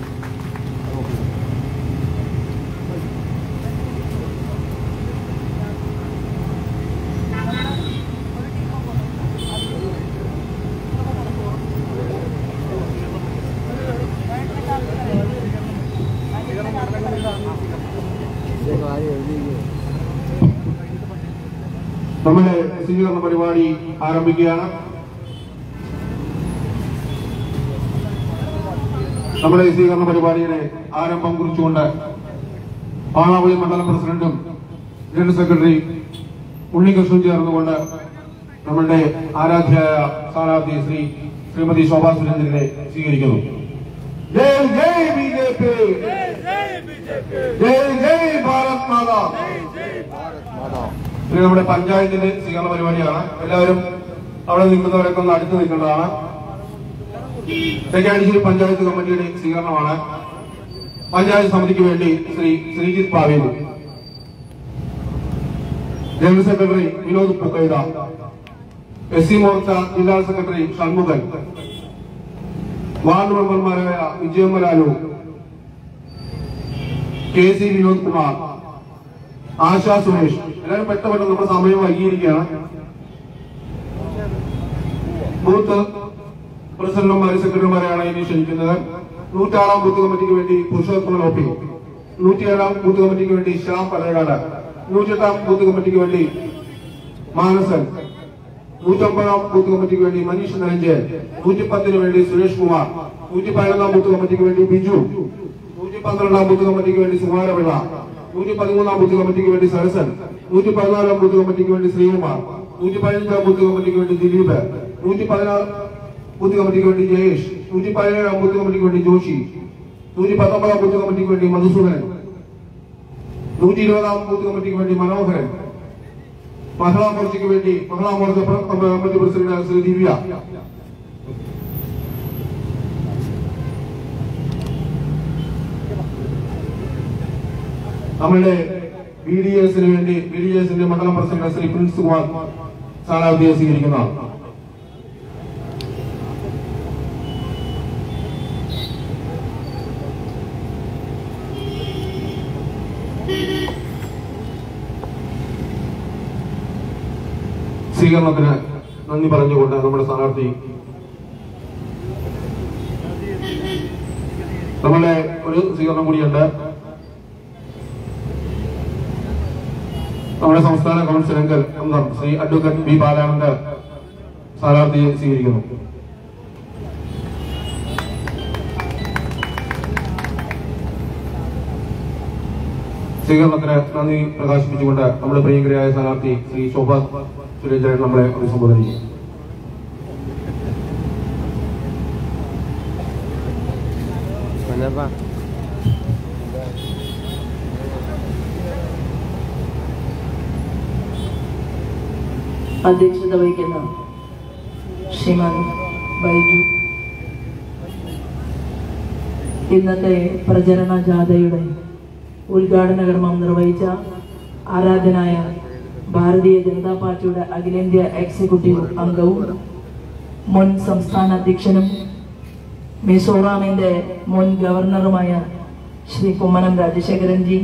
നമ്മുടെ സ്വീകരണ പരിപാടി ആരംഭിക്കുകയാണ് നമ്മുടെ ഈ സ്വീകരണ പരിപാടിയുടെ ആരംഭം കുറിച്ചുകൊണ്ട് പാണാവളി മണ്ഡലം പ്രസിഡന്റും ജനറൽ സെക്രട്ടറി ഉണ്ണികൃഷ്ണൻ ചേർന്നുകൊണ്ട് നമ്മളുടെ ആരാധ്യയായ സ്ഥാനാർത്ഥി ശ്രീ ശ്രീമതി ശോഭാ സുരേന്ദ്രനെ സ്വീകരിക്കുന്നു ജയ് ജയ് ബി ജെ പി ജയ് ജയ് ഭാരത് മാതാ ഇത് നമ്മുടെ പഞ്ചായത്തിന്റെ സ്വീകരണ പരിപാടിയാണ് എല്ലാവരും അവിടെ നിൽക്കുന്നവരൊക്കെ ഒന്ന് അടുത്ത് നിൽക്കേണ്ടതാണ് തെക്കാടിശ്ശേരി പഞ്ചായത്ത് കമ്മിറ്റിയുടെ സ്വീകരണമാണ് പഞ്ചായത്ത് സമിതിക്ക് വേണ്ടി Shri Sreejith Pavelu general secretary Vinod Pukkaitha S C Morcha ജില്ലാ സെക്രട്ടറി ഷൺമുഖൻ വാർഡ് മെമ്പർമാരായ വിജയമലാലു കെ സി വിനോദ് കുമാർ ആശാ സുരേഷ് എല്ലാവരും പെട്ടപ്പെട്ട നമ്മുടെ സമയം വൈകിയിരിക്കുകയാണ് ബൂത്ത് പ്രസിഡന്റുമാരെ സെക്രട്ടറിമാരെയാണ് ഇനി ക്ഷണിക്കുന്നത് നൂറ്റാറാം ബൂത്ത് കമ്മിറ്റിക്ക് വേണ്ടി പുരുഷോത്തമ ലോപ്പി നൂറ്റിയേഴാം ബൂത്ത് കമ്മിറ്റിക്ക് വേണ്ടി ശ്യാം പരേകാട് നൂറ്റെട്ടാം ബൂത്ത് കമ്മിറ്റിക്ക് വേണ്ടി മാനസൻ നൂറ്റൊമ്പതാം ബൂത്ത് കമ്മിറ്റിക്ക് വേണ്ടി മനീഷ് നിരഞ്ജൻ നൂറ്റിപ്പത്തിന് വേണ്ടി സുരേഷ് കുമാർ നൂറ്റി പതിനൊന്നാം ബൂത്ത് കമ്മിറ്റിക്ക് വേണ്ടി ബിജു നൂറ്റി പന്ത്രണ്ടാം ബൂത്ത് കമ്മിറ്റിക്ക് വേണ്ടി സുമാരപിള്ള നൂറ്റി പതിമൂന്നാം ബൂത്ത് കമ്മിറ്റിക്ക് വേണ്ടി സരസൻ നൂറ്റി പതിനാലാം ബൂത്ത് കമ്മിറ്റിക്ക് വേണ്ടി ശ്രീകുമാർ നൂറ്റി പതിനഞ്ചാം ബൂത്ത് കമ്മിറ്റിക്ക് വേണ്ടി ദിലീപ് നൂറ്റി പതിനാറ് ബൂത്ത് കമ്മിറ്റിക്ക് വേണ്ടി ജയേഷ് നൂറ്റി പതിനേഴാം ബൂത്ത് കമ്മിറ്റിക്ക് വേണ്ടി ജോഷി നൂറ്റി പത്തൊമ്പതാം ബൂത്ത് കമ്മിറ്റിക്ക് വേണ്ടി മധുസൂദനൻ നൂറ്റി ഇരുപതാം ബൂത്ത് കമ്മിറ്റിക്ക് വേണ്ടി മനോഹരൻ മഹിളാ മോർച്ചയ്ക്ക് വേണ്ടി മഹിളാ മോർച്ച പ്ര- കമ്മിറ്റി പ്രസിഡന്റ് ശ്രീ ദിവ്യ നമ്മളുടെ ബി ഡി എസിന് വേണ്ടി ബി ഡി എസിന്റെ മണ്ഡലം പ്രസിഡന്റ് ശ്രീ പ്രിൻസ് കുമാർ സ്ഥാനാർത്ഥിയെ സ്വീകരിക്കുന്നതാണ് സ്വീകരണത്തിന് നന്ദി പറഞ്ഞുകൊണ്ട് നമ്മുടെ സ്ഥാനാർത്ഥി നമ്മളെ ഒരു സ്വീകരണം കൂടിയുണ്ട് നമ്മുടെ സംസ്ഥാന കൗൺസിൽ അംഗം അംഗം ശ്രീ അഡ്വക്കേറ്റ് ബി ബാലാനന്ദ് സ്ഥാനാർത്ഥിയെ സ്വീകരിക്കുന്നു സ്വീകരണത്തിന് നന്ദി പ്രകാശിപ്പിച്ചുകൊണ്ട് നമ്മുടെ പ്രിയങ്കരായ സ്ഥാനാർത്ഥി ശ്രീ ശോഭ സുരേന്ദ്രൻ നമ്മളെ അഭിസംബോധന ചെയ്യും Kenapa? അധ്യക്ഷത വഹിക്കുന്ന ശ്രീമാൻ ബൈജു ഇന്നത്തെ പ്രചരണ ജാഥയുടെ ഉദ്ഘാടന കർമ്മം നിർവഹിച്ച ആരാധനായ ഭാരതീയ ജനതാ പാർട്ടിയുടെ അഖിലേന്ത്യാ എക്സിക്യൂട്ടീവ് അംഗവും മുൻ സംസ്ഥാന അധ്യക്ഷനും മിസോറാമിന്റെ മുൻ ഗവർണറുമായ ശ്രീ കുമ്മനം രാജശേഖരൻജി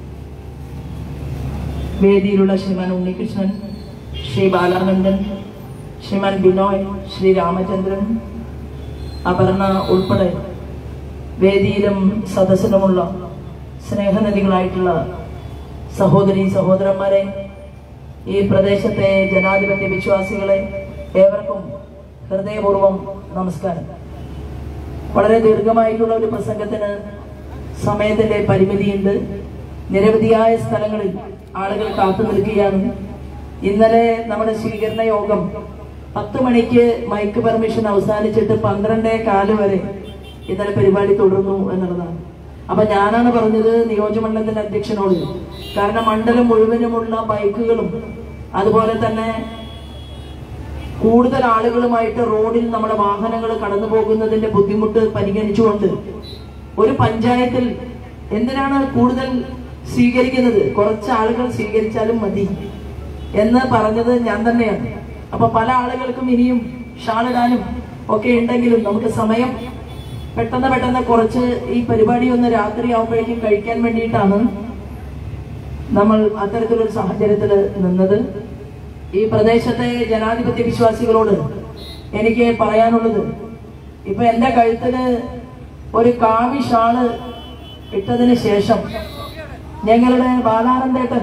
വേദിയിലുള്ള ശ്രീമാൻ ഉണ്ണികൃഷ്ണൻ ശ്രീ ബാലാനന്ദൻ ശ്രീമാൻ ബിനോയ് ശ്രീ രാമചന്ദ്രൻ അപർണ ഉൾപ്പെടെ വേദിയിലും സദസ്സിലുമുള്ള സ്നേഹനദികളായിട്ടുള്ള സഹോദരി സഹോദരന്മാരെ ഈ പ്രദേശത്തെ ജനാധിപത്യ വിശ്വാസികളെ ഏവർക്കും ഹൃദയപൂർവ്വം നമസ്കാരം വളരെ ദീർഘമായിട്ടുള്ള ഒരു പ്രസംഗത്തിന് സമയത്തിന്റെ പരിമിതിയുണ്ട് നിരവധിയായ സ്ഥലങ്ങളിൽ ആളുകൾ കാത്തു നിൽക്കുകയാണ് ഇന്നലെ നമ്മുടെ സ്വീകരണ യോഗം പത്ത് മണിക്ക് മൈക്ക് പെർമിഷൻ അവസാനിച്ചിട്ട് പന്ത്രണ്ടേ കാല് വരെ ഇന്നലെ പരിപാടി തുടർന്നു എന്നുള്ളതാണ് അപ്പൊ ഞാനാണ് പറഞ്ഞത് നിയോജകമണ്ഡലത്തിന്റെ അധ്യക്ഷനോട് കാരണം മണ്ഡലം മുഴുവനുമുള്ള ബൈക്കുകളും അതുപോലെ തന്നെ കൂടുതൽ ആളുകളുമായിട്ട് റോഡിൽ നമ്മുടെ വാഹനങ്ങൾ കടന്നു പോകുന്നതിന്റെ ബുദ്ധിമുട്ട് പരിഗണിച്ചുകൊണ്ട് ഒരു പഞ്ചായത്തിൽ എന്തിനാണ് കൂടുതൽ സ്വീകരിക്കുന്നത് കുറച്ച് ആളുകൾ സ്വീകരിച്ചാലും മതി എന്ന് പറഞ്ഞത് ഞാൻ തന്നെയാണ് അപ്പൊ പല ആളുകൾക്കും ഇനിയും ഷാളിടാനും ഒക്കെ ഉണ്ടെങ്കിലും നമുക്ക് സമയം പെട്ടെന്ന് പെട്ടെന്ന് കുറച്ച് ഈ പരിപാടി ഒന്ന് രാത്രി ആവുമ്പോഴേക്കും കഴിക്കാൻ വേണ്ടിയിട്ടാണ് നമ്മൾ അത്തരത്തിലൊരു സാഹചര്യത്തിൽ നിന്നത് ഈ പ്രദേശത്തെ ജനാധിപത്യ വിശ്വാസികളോട് എനിക്ക് പറയാനുള്ളത് ഇപ്പൊ എന്റെ കഴുത്തിന് ഒരു കാവി ഷാള് ഇട്ടതിന് ശേഷം ഞങ്ങളുടെ ബാലാനന്ദേട്ടൻ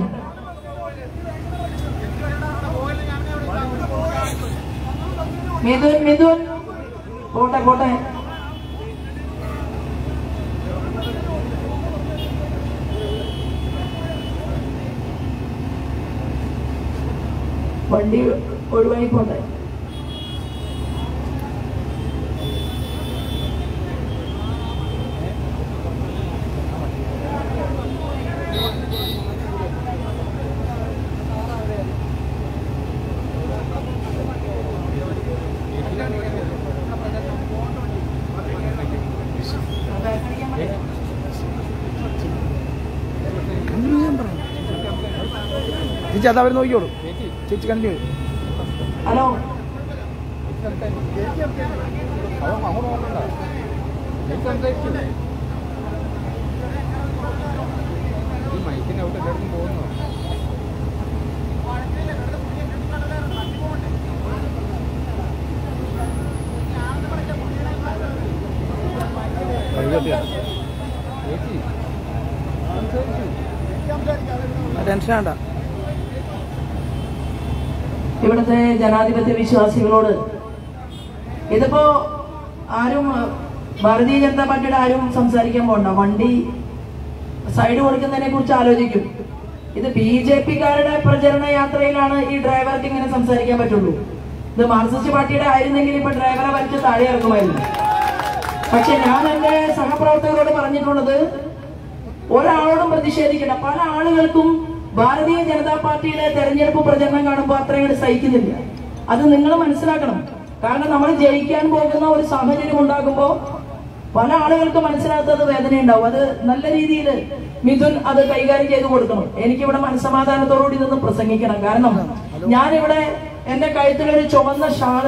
മിഥുൻ മിഥുൻ പോട്ടെ പോട്ടെ വണ്ടി ഒഴിവായി പോട്ടെ ചേച്ചി അത് അവർ നോക്കിയോളൂ ചേച്ചി കണ്ടിന്യൂ ഹലോ ടെൻഷൻ വേണ്ട ഇവിടുത്തെ ജനാധിപത്യ വിശ്വാസികളോട് ഇതിപ്പോ ആരും അഹ്, ഭാരതീയ ജനതാ പാർട്ടിയുടെ ആരും സംസാരിക്കാൻ പോണ്ട വണ്ടി സൈഡ് കൊടുക്കുന്നതിനെ കുറിച്ച് ആലോചിക്കും ഇത് ബി ജെ പിക്കാരുടെ പ്രചരണ യാത്രയിലാണ് ഈ ഡ്രൈവർക്ക് ഇങ്ങനെ സംസാരിക്കാൻ പറ്റുള്ളൂ ഇത് മാർക്സിസ്റ്റ് പാർട്ടിയുടെ ആയിരുന്നെങ്കിൽ ഇപ്പൊ ഡ്രൈവറെ വലിച്ച് താഴെ ഇറക്കുമായിരുന്നു പക്ഷെ ഞാൻ എന്റെ സഹപ്രവർത്തകരോട് പറഞ്ഞിട്ടുള്ളത് ഒരാളോടും പ്രതിഷേധിക്കണ്ട പല ആളുകൾക്കും ഭാരതീയ ജനതാ പാർട്ടിയുടെ തെരഞ്ഞെടുപ്പ് പ്രചരണം കാണുമ്പോൾ അത്രയും സഹിക്കുന്നില്ല അത് നിങ്ങൾ മനസ്സിലാക്കണം കാരണം നമ്മൾ ജയിക്കാൻ പോകുന്ന ഒരു സാഹചര്യം ഉണ്ടാകുമ്പോൾ പല ആളുകൾക്ക് മനസ്സിലാകാത്തത് വേദന ഉണ്ടാവും അത് നല്ല രീതിയിൽ മിഥുൻ അത് കൈകാര്യം ചെയ്ത് കൊടുക്കണം എനിക്കിവിടെ മനസ്സമാധാനത്തോടുകൂടി നിന്ന് പ്രസംഗിക്കണം കാരണം ഞാനിവിടെ എന്റെ കഴുത്തിലൊരു ചുവന്ന ഷാള്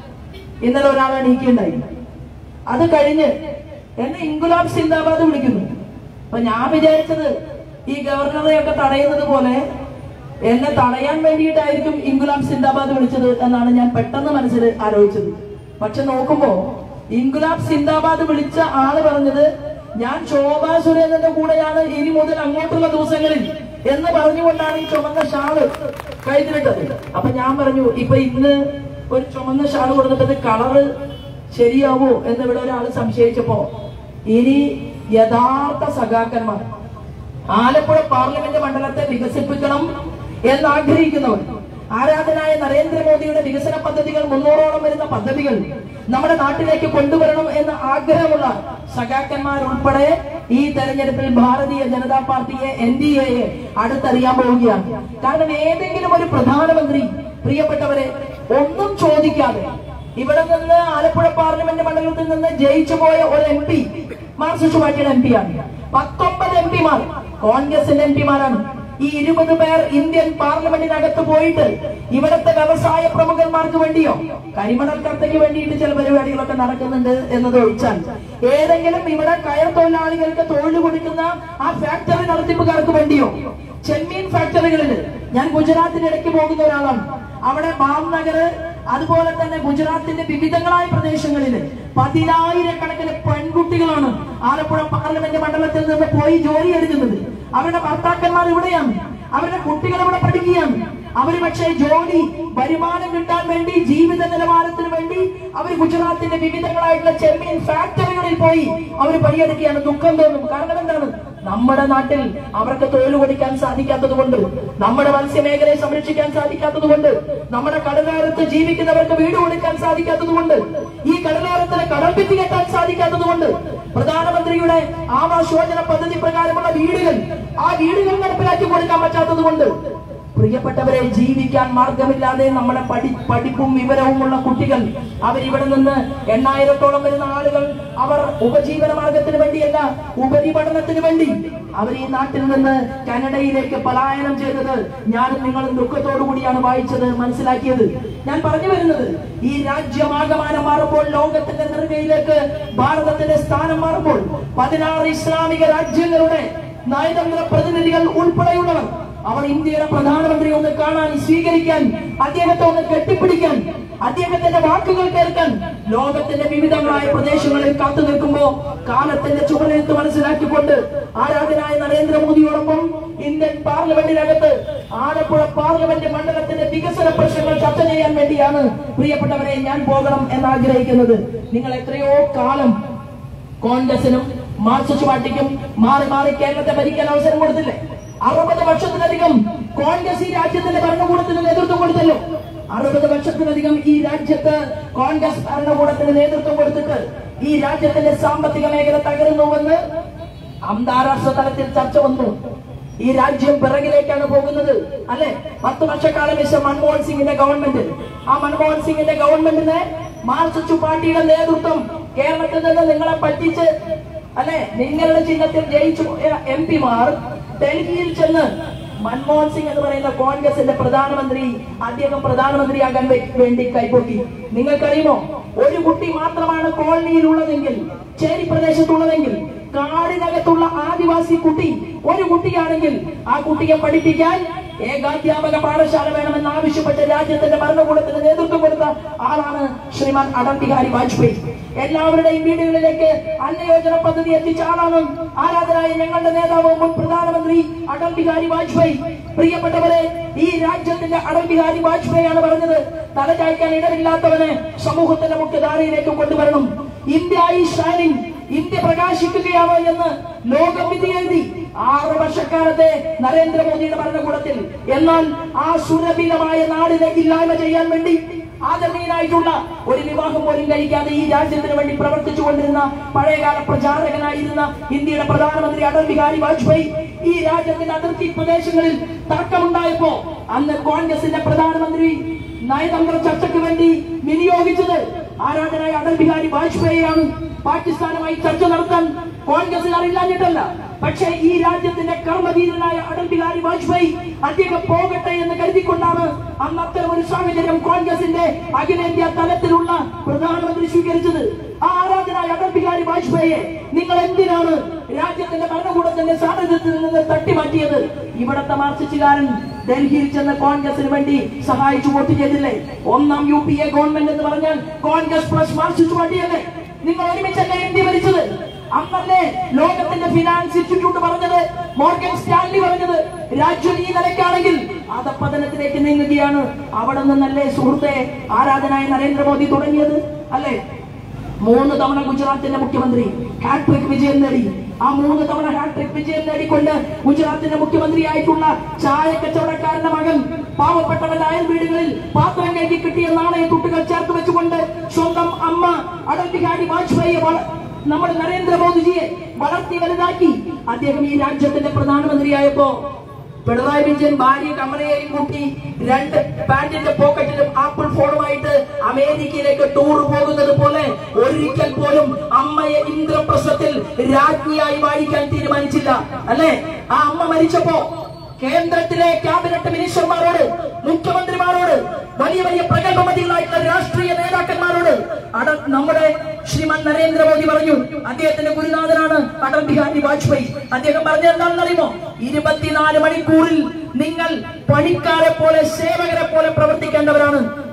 ഇന്നലെ ഒരാൾ എണീക്കുണ്ടായി അത് കഴിഞ്ഞ് എന്നെ ഇൻകുലാബ് സിന്ദാബാദ് വിളിക്കുന്നു അപ്പൊ ഞാൻ വിചാരിച്ചത് ഈ ഗവർണറെയൊക്കെ തടയുന്നത് പോലെ എന്നെ തടയാൻ വേണ്ടിയിട്ടായിരിക്കും ഇൻകുലാബ് സിന്ദാബാദ് വിളിച്ചത് എന്നാണ് ഞാൻ പെട്ടെന്ന് മനസ്സിൽ ആലോചിച്ചത് പക്ഷെ നോക്കുമ്പോ ഇൻകുലാബ് സിന്ദാബാദ് വിളിച്ച ആള് പറഞ്ഞത് ഞാൻ ശോഭാ സുരേന്ദ്രന്റെ കൂടെയാണ് ഇനി മുതൽ അങ്ങോട്ടുള്ള ദിവസങ്ങളിൽ എന്ന് പറഞ്ഞുകൊണ്ടാണ് ഈ ചുമന്ന ഷാള് കഴുത്തിലിട്ടത് അപ്പൊ ഞാൻ പറഞ്ഞു ഇപ്പൊ ഇന്ന് ഒരു ചുമന്ന ഷാള് കൊടുത്തിട്ട് കളറ് ശരിയാവോ എന്ന് ഇവിടെ ഒരാൾ സംശയിച്ചപ്പോ ഇനി യഥാർത്ഥ സഖാക്കന്മാർ ആലപ്പുഴ പാർലമെന്റ് മണ്ഡലത്തെ വികസിപ്പിക്കണം എന്ന് ആഗ്രഹിക്കുന്നവർ ആരാധനായ നരേന്ദ്രമോദിയുടെ വികസന പദ്ധതികൾ മുന്നൂറോളം വരുന്ന പദ്ധതികൾ നമ്മുടെ നാട്ടിലേക്ക് കൊണ്ടുവരണം എന്ന് ആഗ്രഹമുള്ള സഖാക്കന്മാർ ഉൾപ്പെടെ ഈ തെരഞ്ഞെടുപ്പിൽ ഭാരതീയ ജനതാ പാർട്ടിയെ എൻ ഡി എയെ അടുത്തറിയാൻ പോവുകയാണ് കാരണം ഏതെങ്കിലും ഒരു പ്രധാനമന്ത്രി പ്രിയപ്പെട്ടവരെ ഒന്നും ചോദിക്കാതെ ഇവിടെ നിന്ന് ആലപ്പുഴ പാർലമെന്റ് മണ്ഡലത്തിൽ നിന്ന് ജയിച്ചു പോയ ഒരു എം പി മാർക്സിസ്റ്റ് പാർട്ടിയുടെ എം പിയാണ് പത്തൊമ്പത് എം പിമാർ കോൺഗ്രസിന്റെ എം പിമാരാണ് ഈ ഇരുപത് പേർ ഇന്ത്യൻ പാർലമെന്റിനകത്ത് പോയിട്ട് ഇവിടുത്തെ വ്യവസായ പ്രമുഖന്മാർക്ക് വേണ്ടിയോ കരിമണൽ കർത്തയ്ക്ക് വേണ്ടിയിട്ട് ചില പരിപാടികളൊക്കെ നടക്കുന്നുണ്ട് എന്നത് ഒഴിച്ചാൽ ഏതെങ്കിലും ഇവിടെ കയർ തൊഴിലാളികൾക്ക് തൊഴിൽ കൊടുക്കുന്ന ആ ഫാക്ടറി നടത്തിപ്പുകാർക്ക് വേണ്ടിയോ ചെമ്മീൻ ഫാക്ടറികളിൽ ഞാൻ ഗുജറാത്തിന്റെ ഇടയ്ക്ക് പോകുന്ന ഒരാളാണ് അവിടെ ബാംനഗർ അതുപോലെ തന്നെ ഗുജറാത്തിന്റെ വിവിധങ്ങളായ പ്രദേശങ്ങളിൽ പതിനായിരക്കണക്കിന് പെൺകുട്ടികളാണ് ആലപ്പുഴ പാർലമെന്റ് മണ്ഡലത്തിൽ നിന്ന് പോയി ജോലി എടുക്കുന്നത് അവരുടെ ഭർത്താക്കന്മാർ ഇവിടെയാണ് അവരുടെ കുട്ടികൾ ഇവിടെ പഠിക്കുകയാണ് അവർ പക്ഷേ ജോലി വരുമാനം കിട്ടാൻ വേണ്ടി ജീവിത നിലവാരത്തിന് വേണ്ടി അവർ ഗുജറാത്തിന്റെ വിവിധങ്ങളായിട്ടുള്ള ചെമ്മീൻ ഫാക്ടറികളിൽ പോയി അവർ പണിയെടുക്കുകയാണ് ദുഃഖം തോന്നും കാരണം എന്താണ് നമ്മുടെ നാട്ടിൽ അവർക്ക് തൊഴിൽ കൊടുക്കാൻ സാധിക്കാത്തത് കൊണ്ട് നമ്മുടെ മത്സ്യമേഖലയെ സംരക്ഷിക്കാൻ സാധിക്കാത്തത് കൊണ്ട് നമ്മുടെ കടലോരത്ത് ജീവിക്കുന്നവർക്ക് വീട് കൊടുക്കാൻ സാധിക്കാത്തത് കൊണ്ട് ഈ കടലോരത്തിന് കടൽ ഭിത്തി കെട്ടാൻ സാധിക്കാത്തത് കൊണ്ട് പ്രധാനമന്ത്രിയുടെ ആവാസ് യോജന പദ്ധതി പ്രകാരമുള്ള വീടുകൾ ആ വീടുകൾ നടപ്പിലാക്കി കൊടുക്കാൻ പറ്റാത്തത് കൊണ്ട് പ്രിയപ്പെട്ടവരെ ജീവിക്കാൻ മാർഗമില്ലാതെ നമ്മുടെ പഠി പഠിപ്പും വിവരവുമുള്ള കുട്ടികൾ അവരിവിടെ നിന്ന് എണ്ണായിരത്തോളം വരുന്ന ആളുകൾ അവർ ഉപജീവന മാർഗത്തിന് വേണ്ടിയല്ല ഉപരിപഠനത്തിന് വേണ്ടി അവർ ഈ നാട്ടിൽ നിന്ന് കാനഡയിലേക്ക് പലായനം ചെയ്തത് ഞാനും നിങ്ങളും ദുഃഖത്തോടു കൂടിയാണ് വായിച്ചത് മനസ്സിലാക്കിയത് ഞാൻ പറഞ്ഞു വരുന്നത് ഈ രാജ്യമാകമാനം മാറുമ്പോൾ ലോകത്തിന്റെ നെറുകയിലേക്ക് ഭാരതത്തിന്റെ സ്ഥാനം മാറുമ്പോൾ പതിനാറ് ഇസ്ലാമിക രാജ്യങ്ങളുടെ നയതന്ത്ര പ്രതിനിധികൾ ഉൾപ്പെടെയുള്ളവർ അവർ ഇന്ത്യയുടെ പ്രധാനമന്ത്രി ഒന്ന് കാണാൻ സ്വീകരിക്കാൻ അദ്ദേഹത്തെ ഒന്ന് കെട്ടിപ്പിടിക്കാൻ അദ്ദേഹത്തിന്റെ വാക്കുകൾ കേൾക്കാൻ ലോകത്തിന്റെ വിവിധങ്ങളായ പ്രദേശങ്ങളിൽ കാത്തു നിൽക്കുമ്പോ കാലത്തിന്റെ ചുവടെഴുത്ത് മനസ്സിലാക്കിക്കൊണ്ട് ആരാധനായ നരേന്ദ്രമോദിയോടൊപ്പം ഇന്ത്യൻ പാർലമെന്റിനകത്ത് ആലപ്പുഴ പാർലമെന്റ് മണ്ഡലത്തിന്റെ വികസന പ്രശ്നങ്ങൾ ചർച്ച ചെയ്യാൻ വേണ്ടിയാണ് പ്രിയപ്പെട്ടവരെ ഞാൻ പോകണം എന്ന് ആഗ്രഹിക്കുന്നത് നിങ്ങൾ എത്രയോ കാലം കോൺഗ്രസിനും മാർക്സിസ്റ്റ് പാർട്ടിക്കും മാറി മാറി കേരളത്തെ ഭരിക്കാൻ അവസരം കൊടുത്തില്ലേ അറുപത് വർഷത്തിലധികം കോൺഗ്രസ് ഈ രാജ്യത്തിന്റെ ഭരണകൂടത്തിന് നേതൃത്വം കൊടുത്തല്ലോ അറുപത് വർഷത്തിലധികം ഈ രാജ്യത്ത് കോൺഗ്രസ് ഭരണകൂടത്തിന് നേതൃത്വം കൊടുത്തിട്ട് ഈ രാജ്യത്തിന്റെ സാമ്പത്തിക മേഖല തകരുന്നുവെന്ന് അന്താരാഷ്ട്ര തലത്തിൽ ചർച്ച വന്നു ഈ രാജ്യം പിറകിലേക്കാണ് പോകുന്നത് അല്ലെ പത്ത് വർഷക്കാലം മിസ്റ്റർ മൻമോഹൻ സിംഗിന്റെ ഗവൺമെന്റ് ആ മൻമോഹൻ സിംഗിന്റെ ഗവൺമെന്റിനെ മാർക്സിസ്റ്റ് പാർട്ടിയുടെ നേതൃത്വം കേരളത്തിൽ നിന്ന് നിങ്ങളെ പറ്റിച്ച് അല്ലെ നിങ്ങളുടെ ചിഹ്നത്തിൽ ജയിച്ചു പോയ എം പിമാർ ഡൽഹിയിൽ ചെന്ന് മൻമോഹൻ സിംഗ് എന്ന് പറയുന്ന കോൺഗ്രസിന്റെ പ്രധാനമന്ത്രി അദ്ദേഹം പ്രധാനമന്ത്രിയാകാൻ വേ- വേണ്ടി കൈപ്പൊക്കി നിങ്ങൾക്കറിയുമോ ഒരു കുട്ടി മാത്രമാണ് കോളനിയിലുള്ളതെങ്കിൽ ചേരി പ്രദേശത്തുള്ളതെങ്കിൽ കാടിനകത്തുള്ള ആദിവാസി കുട്ടി ഒരു കുട്ടിയാണെങ്കിൽ ആ കുട്ടിയെ പഠിപ്പിക്കാൻ ഏകാധ്യാപക പാഠശാല വേണമെന്ന് ആവശ്യപ്പെട്ട് രാജ്യത്തിന്റെ ഭരണകൂടത്തിന് നേതൃത്വം കൊടുത്ത ആളാണ് ശ്രീമാൻ അടൽ ബിഹാരി വാജ്പേയി എല്ലാവരുടെയും വീടുകളിലേക്ക് അന്നയോജന പദ്ധതി എത്തിച്ച ആളാണ് ആരാധനായ ഞങ്ങളുടെ നേതാവ് മുൻ പ്രധാനമന്ത്രി അടൽ ബിഹാരി വാജ്പേയി പ്രിയപ്പെട്ടവരെ ഈ രാജ്യത്തിന്റെ അടൽ ബിഹാരി വാജ്പേയി ആണ് പറഞ്ഞത് തലചായ്ക്കാൻ ഇടമില്ലാത്തവനെ സമൂഹത്തിന്റെ മുഖ്യധാരയിലേക്ക് കൊണ്ടുവരണം ഇന്ത്യ ഈ ഷൈനിങ് ഇന്ത്യ പ്രകാശിക്കുകയാണോ എന്ന് ലോകം വിധി എഴുതി ആറ് വർഷക്കാലത്തെ നരേന്ദ്രമോദിയുടെ ഭരണകൂടത്തിൽ എന്നാൽ ആ സുരഭിലമായ നാടിനെ ഇല്ലായ്മ ചെയ്യാൻ വേണ്ടി ആദരണീയനായിട്ടുള്ള ഒരു വിവാഹം പോലും കഴിക്കാതെ ഈ രാജ്യത്തിന് വേണ്ടി പ്രവർത്തിച്ചു കൊണ്ടിരുന്ന പഴയകാല പ്രചാരകനായിരുന്ന ഇന്ത്യയുടെ പ്രധാനമന്ത്രി അടൽ ബിഹാരി വാജ്പേയി ഈ രാജ്യത്തിന്റെ അതിർത്തി പ്രദേശങ്ങളിൽ തർക്കമുണ്ടായപ്പോ അന്ന് കോൺഗ്രസിന്റെ പ്രധാനമന്ത്രി നയതന്ത്ര ചർച്ചയ്ക്ക് വേണ്ടി വിനിയോഗിച്ചത് ആരാധനായ അടൽ ബിഹാരി വാജ്പേയിയാണ് പാകിസ്ഥാനുമായി ചർച്ച നടത്താൻ കോൺഗ്രസ് അറിയില്ലാഞ്ഞിട്ടല്ല പക്ഷേ ഈ രാജ്യത്തിന്റെ കർമ്മധീരനായ അടൽ ബിഹാരി വാജ്പേയി അദ്ദേഹം പോകട്ടെ എന്ന് കരുതിക്കൊണ്ടാണ് അന്ന് അത്തരം ഒരു സാഹചര്യം കോൺഗ്രസിന്റെ അഖിലേന്ത്യാ തലത്തിലുള്ള പ്രധാനമന്ത്രി സ്വീകരിച്ചത് ആ ആരാധനായ അടൽ ബിഹാരി വാജ്പേയിയെ നിങ്ങൾ എന്തിനാണ് രാജ്യത്തിന്റെ ഭരണകൂടത്തിന്റെ സാന്നിധ്യത്തിൽ നിന്ന് തട്ടിമാറ്റിയത് ഇവിടത്തെ മാർക്സിസ്റ്റുകാരൻ ഡൽഹിയിൽ ചെന്ന് കോൺഗ്രസിന് വേണ്ടി സഹായിച്ചു വോട്ട് ചെയ്തില്ലേ ഒന്നാം യു പി എ ഗവൺമെന്റ് എന്ന് പറഞ്ഞാൽ കോൺഗ്രസ് പ്ലസ് മാർക്സിസ്റ്റ് പാർട്ടിയല്ലേ നിങ്ങൾ ഒരുമിച്ചല്ലേ ഇന്ത്യ ഭരിച്ചത് അന്നല്ലേ ലോകത്തിന്റെ ഫിനാൻസ് ഇൻസ്റ്റിറ്റ്യൂട്ട് പറഞ്ഞത് മോർഗൻ സ്റ്റാൻലി പറഞ്ഞത് രാജ്യം ഈ നിലയ്ക്കാണെങ്കിൽ അധപ്പതനത്തിലേക്ക് നീങ്ങുകയാണ് അവിടെ നിന്നല്ലേ സുഹൃത്തെ ആരാധനായ നരേന്ദ്രമോദി തുടങ്ങിയത് അല്ലേ മൂന്ന് തവണ ഗുജറാത്തിന്റെ മുഖ്യമന്ത്രി ഹാട്രിക് വിജയം നേടി ആ മൂന്ന് തവണ ഹാട്രിക് വിജയം നേടിക്കൊണ്ട് ഗുജറാത്തിന്റെ മുഖ്യമന്ത്രിയായിട്ടുള്ള ചായ കച്ചവടക്കാരന്റെ മകൻ പാവപ്പെട്ടവരുടെ അയൽ വീടുകളിൽ പാത്രം കഴുകി കിട്ടിയ നാണയത്തുട്ടുകൾ ചേർത്ത് വെച്ചുകൊണ്ട് സ്വന്തം അമ്മ അടൽ ബിഹാരി വാജ്പേയിയെ വള- നമ്മുടെ നരേന്ദ്രമോദിജിയെ വളർത്തി വലുതാക്കി അദ്ദേഹം ഈ രാജ്യത്തിന്റെ പ്രധാനമന്ത്രിയായപ്പോ പിണറായി വിജയൻ ഭാര്യ കമലയെയും കൂട്ടി രണ്ട് പാന്റിന്റെ പോക്കറ്റിലും ആപ്പിൾ ഫോണുമായിട്ട് അമേരിക്കയിലേക്ക് ടൂർ പോകുന്നത് പോലെ ഒരിക്കൽ പോലും അമ്മയെ ഇന്ദ്രപ്രസ്ഥത്തിൽ രാജ്ഞിയായി വാഴിക്കാൻ തീരുമാനിച്ചില്ല അല്ലെ ആ അമ്മ മരിച്ചപ്പോ കേന്ദ്രത്തിലെ ക്യാബിനറ്റ് മിനിസ്റ്റർമാരോട് മുഖ്യമന്ത്രിമാരോട് വലിയ വലിയ പ്രഗത്ഭമതികളായിട്ടുള്ള രാഷ്ട്രീയ നേതാക്കന്മാരോട് അട നമ്മുടെ ശ്രീമാൻ നരേന്ദ്രമോദി പറഞ്ഞു അദ്ദേഹത്തിന്റെ ഗുരുനാഥനാണ് അടൽ ബിഹാരി വാജ്പേയി അദ്ദേഹം പറഞ്ഞത് എന്താണെന്ന് അറിയുമോ ഇരുപത്തിനാല് മണിക്കൂറിൽ നിങ്ങൾ പണിക്കാരെ പോലെ സേവകരെ പോലെ പ്രവർത്തിക്കേണ്ടവരാണ്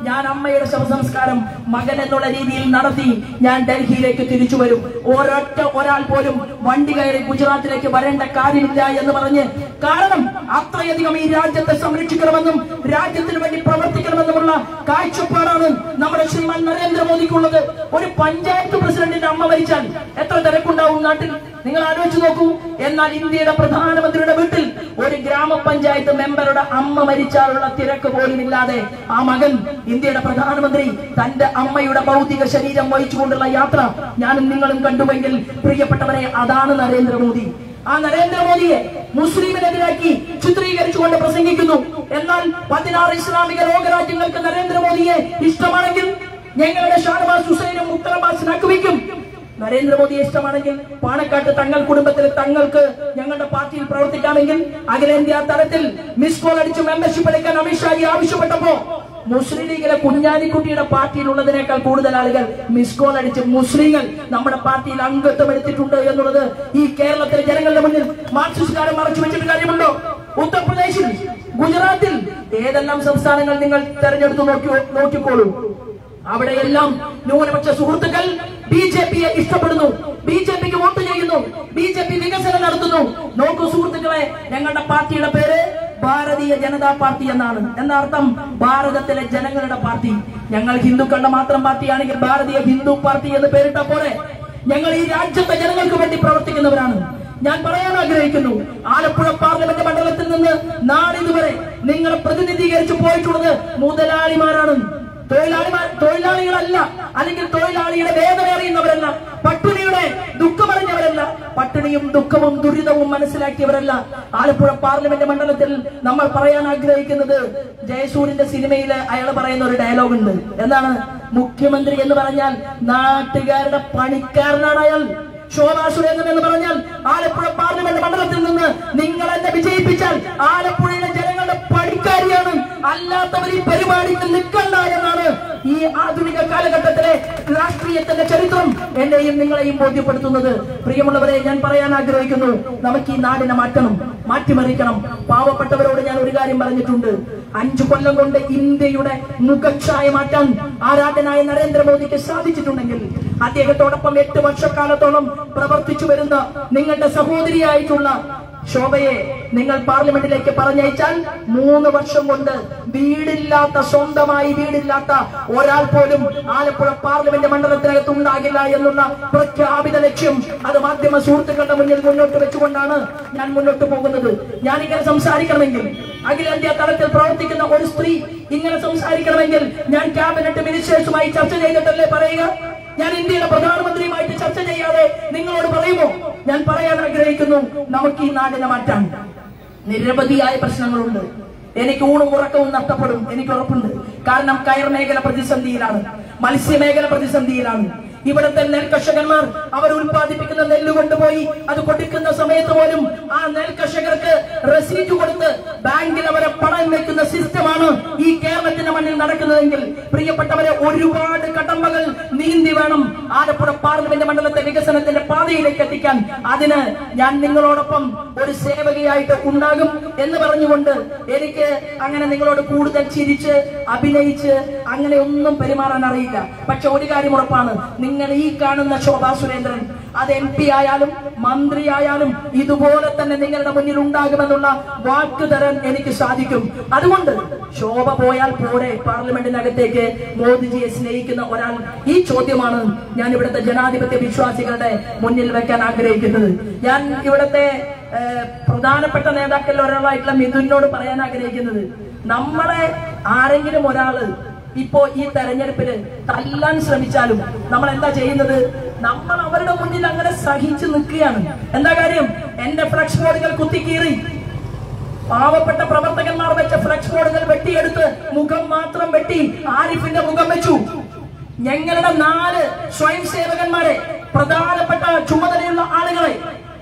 ഞാൻ അമ്മയുടെ ശവസംസ്കാരം മകൻ എന്നുള്ള രീതിയിൽ നടത്തി ഞാൻ ഡൽഹിയിലേക്ക് തിരിച്ചു വരും ഒരൊറ്റ ഒരാൾ പോലും വണ്ടി കയറി ഗുജറാത്തിലേക്ക് വരേണ്ട കാര്യമില്ല എന്ന് പറഞ്ഞ് കാരണം അത്രയധികം ഈ രാജ്യത്തെ സംരക്ഷിക്കണമെന്നും രാജ്യത്തിന് വേണ്ടി പ്രവർത്തിക്കണമെന്നുമുള്ള കാഴ്ചപ്പാടാണ് നമ്മുടെ ശ്രീമാൻ നരേന്ദ്രമോദിക്കുള്ളത് ഒരു പഞ്ചായത്ത് പ്രസിഡന്റിന്റെ അമ്മ മരിച്ചാൽ എത്ര തിരക്കുണ്ടാവും നാട്ടിൽ നിങ്ങൾ ആലോചിച്ച് നോക്കൂ എന്നാൽ ഇന്ത്യയുടെ പ്രധാനമന്ത്രിയുടെ വീട്ടിൽ ഒരു ഗ്രാമപഞ്ചായത്ത് മെമ്പറുടെ അമ്മ മരിച്ചാലുള്ള തിരക്ക് പോലും ഇല്ലാതെ ആ മകൻ ഇന്ത്യയുടെ പ്രധാനമന്ത്രി തന്റെ അമ്മയുടെ ഭൗതിക ശരീരം വഹിച്ചുകൊണ്ടുള്ള യാത്ര ഞാനും നിങ്ങളും കണ്ടുവെങ്കിൽ പ്രിയപ്പെട്ടവരെ അതാണ് നരേന്ദ്രമോദി ആ നരേന്ദ്രമോദിയെ മുസ്ലിമിനെതിരാക്കി ചിത്രീകരിച്ചുകൊണ്ട് പ്രസംഗിക്കുന്നു എന്നാൽ പതിനാറ് ഇസ്ലാമിക ലോകരാജ്യങ്ങൾക്ക് നരേന്ദ്രമോദിയെ ഇഷ്ടമാണെങ്കിൽ ഞങ്ങളുടെ ഷാനവാസ് ഹുസൈനും മുക്തർ അബ്ബാസ് നഖ്വിക്കും നരേന്ദ്രമോദിയെ ഇഷ്ടമാണെങ്കിൽ പാണക്കാട്ട് തങ്ങൾ കുടുംബത്തിൽ തങ്ങൾക്ക് ഞങ്ങളുടെ പാർട്ടിയിൽ പ്രവർത്തിക്കാമെങ്കിൽ അഖിലേന്ത്യാ തലത്തിൽ മിസ് കോൾ അടിച്ച് മെമ്പർഷിപ്പ് എടുക്കാൻ അമിത്ഷാജി ആവശ്യപ്പെട്ടപ്പോ മുസ്ലിം ലീഗിലെ കുഞ്ഞാലിക്കുട്ടിയുടെ പാർട്ടിയിലുള്ളതിനേക്കാൾ കൂടുതൽ ആളുകൾ മിസ് കോൾ അടിച്ച് മുസ്ലിങ്ങൾ നമ്മുടെ പാർട്ടിയിൽ അംഗത്വം എടുത്തിട്ടുണ്ട് എന്നുള്ളത് ഈ കേരളത്തിലെ ജനങ്ങളുടെ മുന്നിൽ മാർക്സിസ്റ്റുകാരൻ മറച്ചു വെച്ചിട്ട് കാര്യമുണ്ടോ ഉത്തർപ്രദേശിൽ ഗുജറാത്തിൽ ഏതെല്ലാം സംസ്ഥാനങ്ങൾ നിങ്ങൾ തെരഞ്ഞെടുത്ത് നോക്കി നോക്കിക്കോളൂ അവിടെയെല്ലാം ന്യൂനപക്ഷ സുഹൃത്തുക്കൾ ബി ജെ പിയെ ഇഷ്ടപ്പെടുന്നു ബി ജെ പിക്ക് വോട്ട് ചെയ്യുന്നു ബി ജെ പി വികസനം നടത്തുന്നു നോക്കൂ സുഹൃത്തുക്കളെ ഞങ്ങളുടെ പാർട്ടിയുടെ പേര് ഭാരതീയ ജനതാ പാർട്ടി എന്നാണ് എന്നർത്ഥം ഭാരതത്തിലെ ജനങ്ങളുടെ പാർട്ടി ഞങ്ങൾ ഹിന്ദുക്കളുടെ മാത്രം പാർട്ടിയാണെങ്കിൽ ഭാരതീയ ഹിന്ദു പാർട്ടി എന്ന് പേരിട്ട പോലെ ഞങ്ങൾ ഈ രാജ്യത്തെ ജനങ്ങൾക്ക് വേണ്ടി പ്രവർത്തിക്കുന്നവരാണ് ഞാൻ പറയാൻ ആഗ്രഹിക്കുന്നു ആലപ്പുഴ പാർലമെന്റ് മണ്ഡലത്തിൽ നിന്ന് നാളിതുവരെ നിങ്ങളെ പ്രതിനിധീകരിച്ചു പോയിട്ടുള്ളത് മുതലാളിമാരാണ് തൊഴിലാളിമാർ തൊഴിലാളികളല്ല അല്ലെങ്കിൽ തൊഴിലാളിയുടെ വേദന അറിയുന്നവരല്ല പട്ടിണിയുടെ ദുഃഖമറിഞ്ഞവരല്ല പട്ടിണിയും ദുഃഖവും ദുരിതവും മനസ്സിലാക്കിയവരല്ല ആലപ്പുഴ പാർലമെന്റ് മണ്ഡലത്തിൽ നമ്മൾ പറയാൻ ആഗ്രഹിക്കുന്നത് ജയസൂര്യന്റെ സിനിമയിൽ അയാൾ പറയുന്ന ഒരു ഡയലോഗ് ഉണ്ട് എന്താണ് മുഖ്യമന്ത്രി എന്ന് പറഞ്ഞാൽ നാട്ടുകാരുടെ പണിക്കാരനാണ് അയാൾ ശോഭാ സുരേന്ദ്രൻ എന്ന് പറഞ്ഞാൽ ആലപ്പുഴ പാർലമെന്റ് മണ്ഡലത്തിൽ നിന്ന് നിങ്ങൾ എന്നെ വിജയിപ്പിച്ചാൽ ആലപ്പുഴയിലെ ജനങ്ങളുടെ പണിക്കാരിയാണ് അല്ലാത്തവർ ഈ പരിപാടിക്ക് നിൽക്കണ്ട എന്നാണ് ഈ ആധുനിക കാലഘട്ടത്തിലെ രാഷ്ട്രീയത്തിന്റെ ചരിത്രം എന്നെയും നിങ്ങളെയും ബോധ്യപ്പെടുത്തുന്നത് പ്രിയമുള്ളവരെ ഞാൻ പറയാൻ ആഗ്രഹിക്കുന്നു നമുക്ക് ഈ നാടിനെ മാറ്റണം മാറ്റിമറിക്കണം പാവപ്പെട്ടവരോട് ഞാൻ ഒരു കാര്യം പറഞ്ഞിട്ടുണ്ട് അഞ്ചു കൊല്ലം കൊണ്ട് ഇന്ത്യയുടെ മുഖച്ഛായ മാറ്റാൻ ആരാധനായ നരേന്ദ്രമോദിക്ക് സാധിച്ചിട്ടുണ്ടെങ്കിൽ അദ്ദേഹത്തോടൊപ്പം എട്ട് വർഷക്കാലത്തോളം പ്രവർത്തിച്ചു വരുന്ന നിങ്ങളുടെ സഹോദരിയായിട്ടുള്ള ശോഭയെ നിങ്ങൾ പാർലമെന്റിലേക്ക് പറഞ്ഞയച്ചാൽ മൂന്ന് വർഷം കൊണ്ട് വീടില്ലാത്ത സ്വന്തമായി വീടില്ലാത്ത ഒരാൾ പോലും ആലപ്പുഴ പാർലമെന്റ് മണ്ഡലത്തിനകത്ത് ഉണ്ടാകില്ല എന്നുള്ള പ്രഖ്യാപിത ലക്ഷ്യം അത് മാധ്യമ സുഹൃത്തുക്കളുടെ മുന്നിൽ മുന്നോട്ട് വെച്ചുകൊണ്ടാണ് ഞാൻ മുന്നോട്ട് പോകുന്നത് ഞാൻ ഇങ്ങനെ സംസാരിക്കണമെങ്കിൽ അഖിലേന്ത്യാ തലത്തിൽ പ്രവർത്തിക്കുന്ന ഒരു സ്ത്രീ ഇങ്ങനെ സംസാരിക്കണമെങ്കിൽ ഞാൻ ക്യാബിനറ്റ് മിനിസ്റ്റേഴ്സുമായി ചർച്ച ചെയ്തിട്ടല്ലേ പറയുക ഞാൻ ഇന്ത്യയുടെ പ്രധാനമന്ത്രിയുമായിട്ട് ചർച്ച ചെയ്യാതെ നിങ്ങളോട് പറയുമോ ഞാൻ പറയാൻ ആഗ്രഹിക്കുന്നു നമുക്ക് ഈ നാടിനെ മാറ്റാൻ നിരവധിയായ പ്രശ്നങ്ങളുണ്ട് എനിക്ക് ഊണും ഉറക്കവും നഷ്ടപ്പെടും എനിക്ക് ഉറപ്പുണ്ട് കാരണം കയർ മേഖല പ്രതിസന്ധിയിലാണ് മത്സ്യമേഖല പ്രതിസന്ധിയിലാണ് ഇവിടുത്തെ നെൽ കർഷകന്മാർ അവർ ഉൽപ്പാദിപ്പിക്കുന്ന നെല്ല് കൊണ്ടുപോയി അത് കൊടുക്കുന്ന സമയത്ത് പോലും ആ നെൽ കർഷകർക്ക് റെസീറ്റ് കൊടുത്ത് ബാങ്കിൽ അവരെ പണം വെക്കുന്ന സിസ്റ്റമാണ് ഈ കേരളത്തിന്റെ മണ്ണിൽ നടക്കുന്നതെങ്കിൽ പ്രിയപ്പെട്ടവരെ ഒരുപാട് കടമ്പകൾ നീന്തി വേണം ആലപ്പുഴ പാർലമെന്റ് മണ്ഡലത്തെ വികസനത്തിന്റെ പാതയിലേക്ക് എത്തിക്കാൻ അതിന് ഞാൻ നിങ്ങളോടൊപ്പം ഒരു സേവകയായിട്ട് ഉണ്ടാകും എന്ന് പറഞ്ഞുകൊണ്ട് എനിക്ക് അങ്ങനെ നിങ്ങളോട് കൂടുതൽ ചിരിച്ച് അഭിനയിച്ച് അങ്ങനെ ഒന്നും പെരുമാറാൻ അറിയില്ല പക്ഷെ ഒരു കാര്യം ഉറപ്പാണ് നിങ്ങൾ ഈ കാണുന്ന ശോഭാ സുരേന്ദ്രൻ അത് എം പി ആയാലും മന്ത്രി ആയാലും ഇതുപോലെ തന്നെ നിങ്ങളുടെ മുന്നിൽ ഉണ്ടാകുമെന്നുള്ള വാക്ക് തരാൻ എനിക്ക് സാധിക്കും അതുകൊണ്ട് ശോഭ പോയാൽ പോരെ പാർലമെന്റിനകത്തേക്ക് മോദിജിയെ സ്നേഹിക്കുന്ന ഒരാൾ ഈ ചോദ്യമാണ് ഞാൻ ഇവിടുത്തെ ജനാധിപത്യ വിശ്വാസികളുടെ മുന്നിൽ വെക്കാൻ ആഗ്രഹിക്കുന്നത് ഞാൻ ഇവിടുത്തെ ഏഹ്, പ്രധാനപ്പെട്ട നേതാക്കളിൽ ഒരാളായിട്ടുള്ള മിഥുനോട് പറയാൻ ആഗ്രഹിക്കുന്നത് നമ്മളെ ആരെങ്കിലും ഒരാള് ഇപ്പോ ഈ തെരഞ്ഞെടുപ്പില് തല്ലാൻ ശ്രമിച്ചാലും നമ്മൾ എന്താ ചെയ്യുന്നത് നമ്മൾ അവരുടെ മുന്നിൽ അങ്ങനെ സഹിച്ചു നിൽക്കുകയാണ് എന്താ കാര്യം എന്റെ ഫ്ലക്സ് ബോർഡുകൾ കുത്തിക്കീറി പാവപ്പെട്ട പ്രവർത്തകന്മാർ വെച്ച ഫ്ലക്സ് ബോർഡുകൾ വെട്ടിയെടുത്ത് മുഖം മാത്രം വെട്ടി ആരിഫിന്റെ മുഖം വെച്ചു ഞങ്ങളുടെ നാല് സ്വയം സേവകന്മാരെ പ്രധാനപ്പെട്ട ചുമതലയുള്ള ആളുകളെ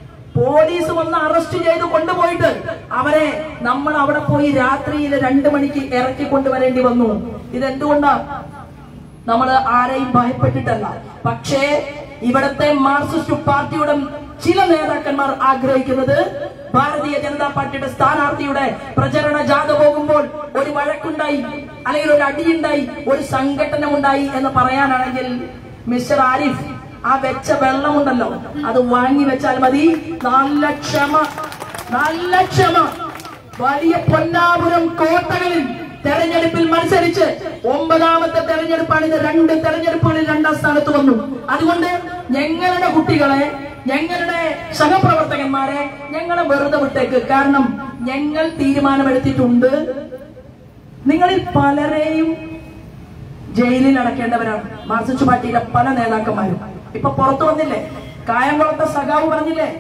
പോലീസ് വന്ന് അറസ്റ്റ് ചെയ്ത് കൊണ്ടുപോയിട്ട് അവരെ നമ്മൾ അവിടെ പോയി രാത്രിയിൽ രണ്ടു മണിക്ക് ഇറക്കി കൊണ്ടുവരേണ്ടി വന്നു ഇതെന്തുകൊണ്ടാ നമ്മൾ ആരെയും ഭയപ്പെട്ടിട്ടല്ല പക്ഷേ ഇവിടത്തെ മാർക്സിസ്റ്റ് പാർട്ടിയുടെ ചില നേതാക്കന്മാർ ആഗ്രഹിക്കുന്നത് ഭാരതീയ ജനതാ പാർട്ടിയുടെ സ്ഥാനാർത്ഥിയുടെ പ്രചരണ ജാഥ പോകുമ്പോൾ ഒരു വഴക്കുണ്ടായി അല്ലെങ്കിൽ ഒരു അടിയുണ്ടായി ഒരു സംഘടന ഉണ്ടായി എന്ന് പറയാനാണെങ്കിൽ മിസ്റ്റർ ആരിഫ് ആ വെച്ച വെള്ളമുണ്ടല്ലോ അത് വാങ്ങി വെച്ചാൽ മതി നല്ല ക്ഷമ നല്ല ക്ഷമ വലിയ പൊന്നാപുരം കോട്ടകളിൽ തെരഞ്ഞെടുപ്പിൽ മത്സരിച്ച് ഒമ്പതാമത്തെ തെരഞ്ഞെടുപ്പാണ് ഇത് രണ്ട് തെരഞ്ഞെടുപ്പുകളിൽ രണ്ടാം സ്ഥാനത്ത് വന്നു അതുകൊണ്ട് ഞങ്ങളുടെ കുട്ടികളെ ഞങ്ങളുടെ സഹപ്രവർത്തകന്മാരെ ഞങ്ങളെ വെറുതെ വിട്ടേക്ക് കാരണം ഞങ്ങൾ തീരുമാനമെടുത്തിട്ടുണ്ട് നിങ്ങളിൽ പലരെയും ജയിലിൽ അടക്കേണ്ടവരാണ് മാർക്സിസ്റ്റ് പാർട്ടിയിലെ പല നേതാക്കന്മാരും ഇപ്പൊ പുറത്തു വന്നില്ലേ കായംകുളത്തെ സഖാവ് പറഞ്ഞില്ലേ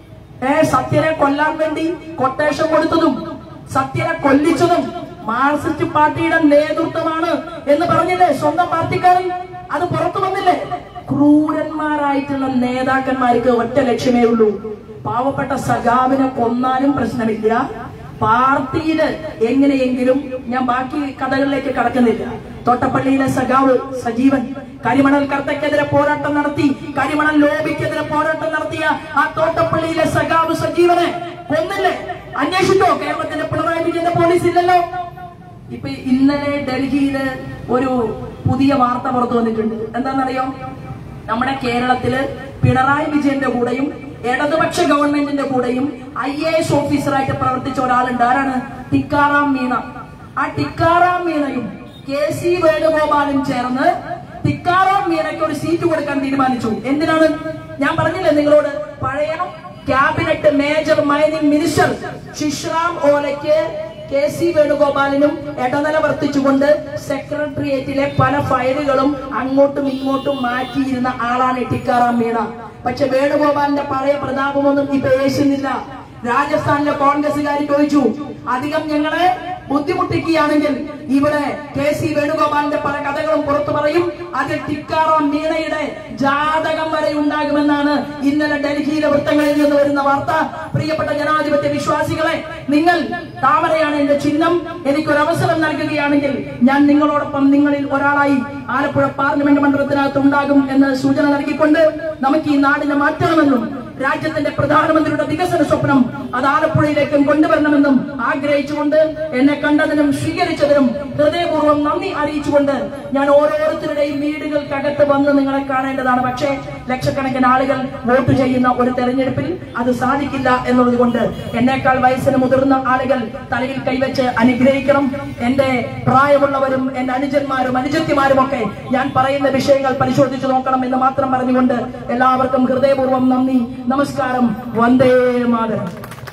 ഏ സത്യനെ കൊല്ലാൻ വേണ്ടി കൊട്ടേഷൻ കൊടുത്തതും സത്യനെ കൊല്ലിച്ചതും മാർക്സിസ്റ്റ് പാർട്ടിയുടെ നേതൃത്വമാണ് എന്ന് പറഞ്ഞില്ലേ സ്വന്തം പാർട്ടിക്കാരൻ അത് പുറത്തു വന്നില്ലേ ക്രൂരന്മാരായിട്ടുള്ള നേതാക്കന്മാർക്ക് ഒറ്റ ലക്ഷ്യമേ ഉള്ളൂ പാവപ്പെട്ട സഖാവിനെ കൊന്നാലും പ്രശ്നമില്ല പാർട്ടിയില് എങ്ങനെയെങ്കിലും ഞാൻ ബാക്കി കഥകളിലേക്ക് കടക്കുന്നില്ല തോട്ടപ്പള്ളിയിലെ സഖാവ് സജീവൻ കരിമണൽ കർത്തക്കെതിരെ പോരാട്ടം നടത്തി കരിമണൽ ലോബിക്കെതിരെ പോരാട്ടം നടത്തിയ ആ തോട്ടപ്പള്ളിയിലെ സഖാവ് സജീവനെ കൊന്നില്ലേ അന്വേഷിച്ചോ കേരളത്തിന്റെ പിണറായി വിജയന്റെ പോലീസ് ഇല്ലല്ലോ ഇപ്പൊ ഇന്നലെ ഡൽഹിയില് ഒരു പുതിയ വാർത്ത പുറത്തു വന്നിട്ടുണ്ട് എന്താണെന്നറിയോ നമ്മുടെ കേരളത്തില് പിണറായി വിജയന്റെ കൂടെയും ഇടതുപക്ഷ ഗവൺമെന്റിന്റെ കൂടെയും ഐ എ എസ് ഓഫീസറായിട്ട് പ്രവർത്തിച്ച ഒരാളുണ്ട് ആരാണ് ടിക്കാറാം മീണ ആ ടിക്കാറാം മീണയും കെ സി വേണുഗോപാലും ചേർന്ന് ടിക്കാറാം മീണയ്ക്ക് ഒരു സീറ്റ് കൊടുക്കാൻ തീരുമാനിച്ചു എന്തിനാണ് ഞാൻ പറഞ്ഞില്ലേ നിങ്ങളോട് പഴയ cabinet major mining minister Sisram ഓലയ്ക്ക് കെ സി വേണുഗോപാലിനും ഇടനില വർത്തിച്ചുകൊണ്ട് സെക്രട്ടേറിയറ്റിലെ പല ഫയലുകളും അങ്ങോട്ടും ഇങ്ങോട്ടും മാറ്റിയിരുന്ന ആളാണ് ടിക്കാറാം മീണ പക്ഷെ വേണുഗോപാലിന്റെ പഴയ പ്രതാപമൊന്നും ഇപ്പൊ യേശുന്നില്ല രാജസ്ഥാനിലെ കോൺഗ്രസുകാർ ചോദിച്ചു അധികം ഞങ്ങളെ ബുദ്ധിമുട്ടിക്കുകയാണെങ്കിൽ ഇവിടെ കെ സി വേണുഗോപാലിന്റെ പല കഥകളും പുറത്തു പറയും അതിൽ ടിക്കാറാം മീണയുടെ ജാതകം വരെ ഉണ്ടാകുമെന്നാണ് ഇന്നലെ ഡൽഹിയിലെ വൃത്തങ്ങളിൽ നിന്ന് വരുന്ന വാർത്ത പ്രിയപ്പെട്ട ജനാധിപത്യ വിശ്വാസികളെ നിങ്ങൾ താമരയാണ് എന്റെ ചിഹ്നം എനിക്കൊരു അവസരം നൽകുകയാണെങ്കിൽ ഞാൻ നിങ്ങളോടൊപ്പം നിങ്ങളിൽ ഒരാളായി ആലപ്പുഴ പാർലമെന്റ് മണ്ഡലത്തിനകത്ത് ഉണ്ടാകും എന്ന് സൂചന നൽകിക്കൊണ്ട് നമുക്ക് ഈ നാടിനെ മാറ്റണമെന്നും രാജ്യത്തിന്റെ പ്രധാനമന്ത്രിയുടെ വികസന സ്വപ്നം അത് ആലപ്പുഴയിലേക്കും കൊണ്ടുവരണമെന്നും ആഗ്രഹിച്ചുകൊണ്ട് എന്നെ കണ്ടതിനും സ്വീകരിച്ചതിനും ഹൃദയപൂർവ്വം നന്ദി അറിയിച്ചുകൊണ്ട് ഞാൻ ഓരോരുത്തരുടെയും വീടുകൾക്കകത്ത് വന്ന് നിങ്ങളെ കാണേണ്ടതാണ് പക്ഷേ ലക്ഷക്കണക്കിന് ആളുകൾ വോട്ട് ചെയ്യുന്ന ഒരു തെരഞ്ഞെടുപ്പിൽ അത് സാധിക്കില്ല എന്നുള്ളത് കൊണ്ട് എന്നേക്കാൾ വയസ്സിന് മുതിർന്ന ആളുകൾ തലയിൽ കൈവച്ച് അനുഗ്രഹിക്കണം എന്റെ പ്രായമുള്ളവരും എന്റെ അനുജന്മാരും അനുജത്തിമാരും ഒക്കെ ഞാൻ പറയുന്ന വിഷയങ്ങൾ പരിശോധിച്ചു നോക്കണം എന്ന് മാത്രം പറഞ്ഞുകൊണ്ട് എല്ലാവർക്കും ഹൃദയപൂർവ്വം നന്ദി നമസ്കാരം വന്ദേ മാതരം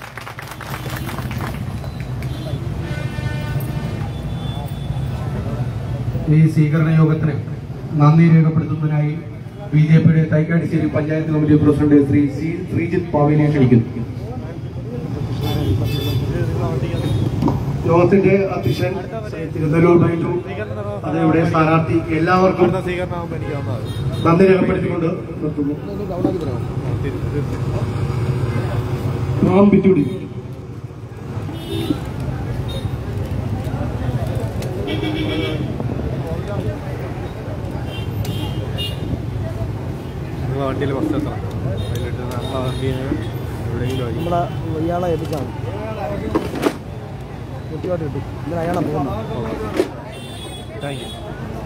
ഈ സ്വീകരണ യോഗത്തിന് നന്ദി രേഖപ്പെടുത്തുന്നതിനായി ബി ജെ പിയുടെ തൈക്കാടിശ്ശേരി panchayat committee president Shri C Sreejith പാവിനെ ക്ഷണിക്കുന്നു യോഗത്തിന്റെ അധ്യക്ഷൻ ശ്രീ തിരുനെല്ലൂർ ബൈജു അതേവിടെ സ്ഥാനാർത്ഥി എല്ലാവർക്കും നന്ദി രേഖപ്പെടുത്തിക്കൊണ്ട് നിർത്തുന്നു റാം ബിറ്റുടി നിങ്ങളെ വണ്ടിയിൽ ബസ് എത്തണം അതിലിട്ട് നമ്മളെ വണ്ടിയിൽ എവിടെയെങ്കിലും ആയി നമ്മളെ ഇയാളെ ഏൽപ്പിച്ചാണ് കുട്ടിയോട്ട് കിട്ടി ഇങ്ങനെ അയാളെ പോകുന്നു താങ്ക് യു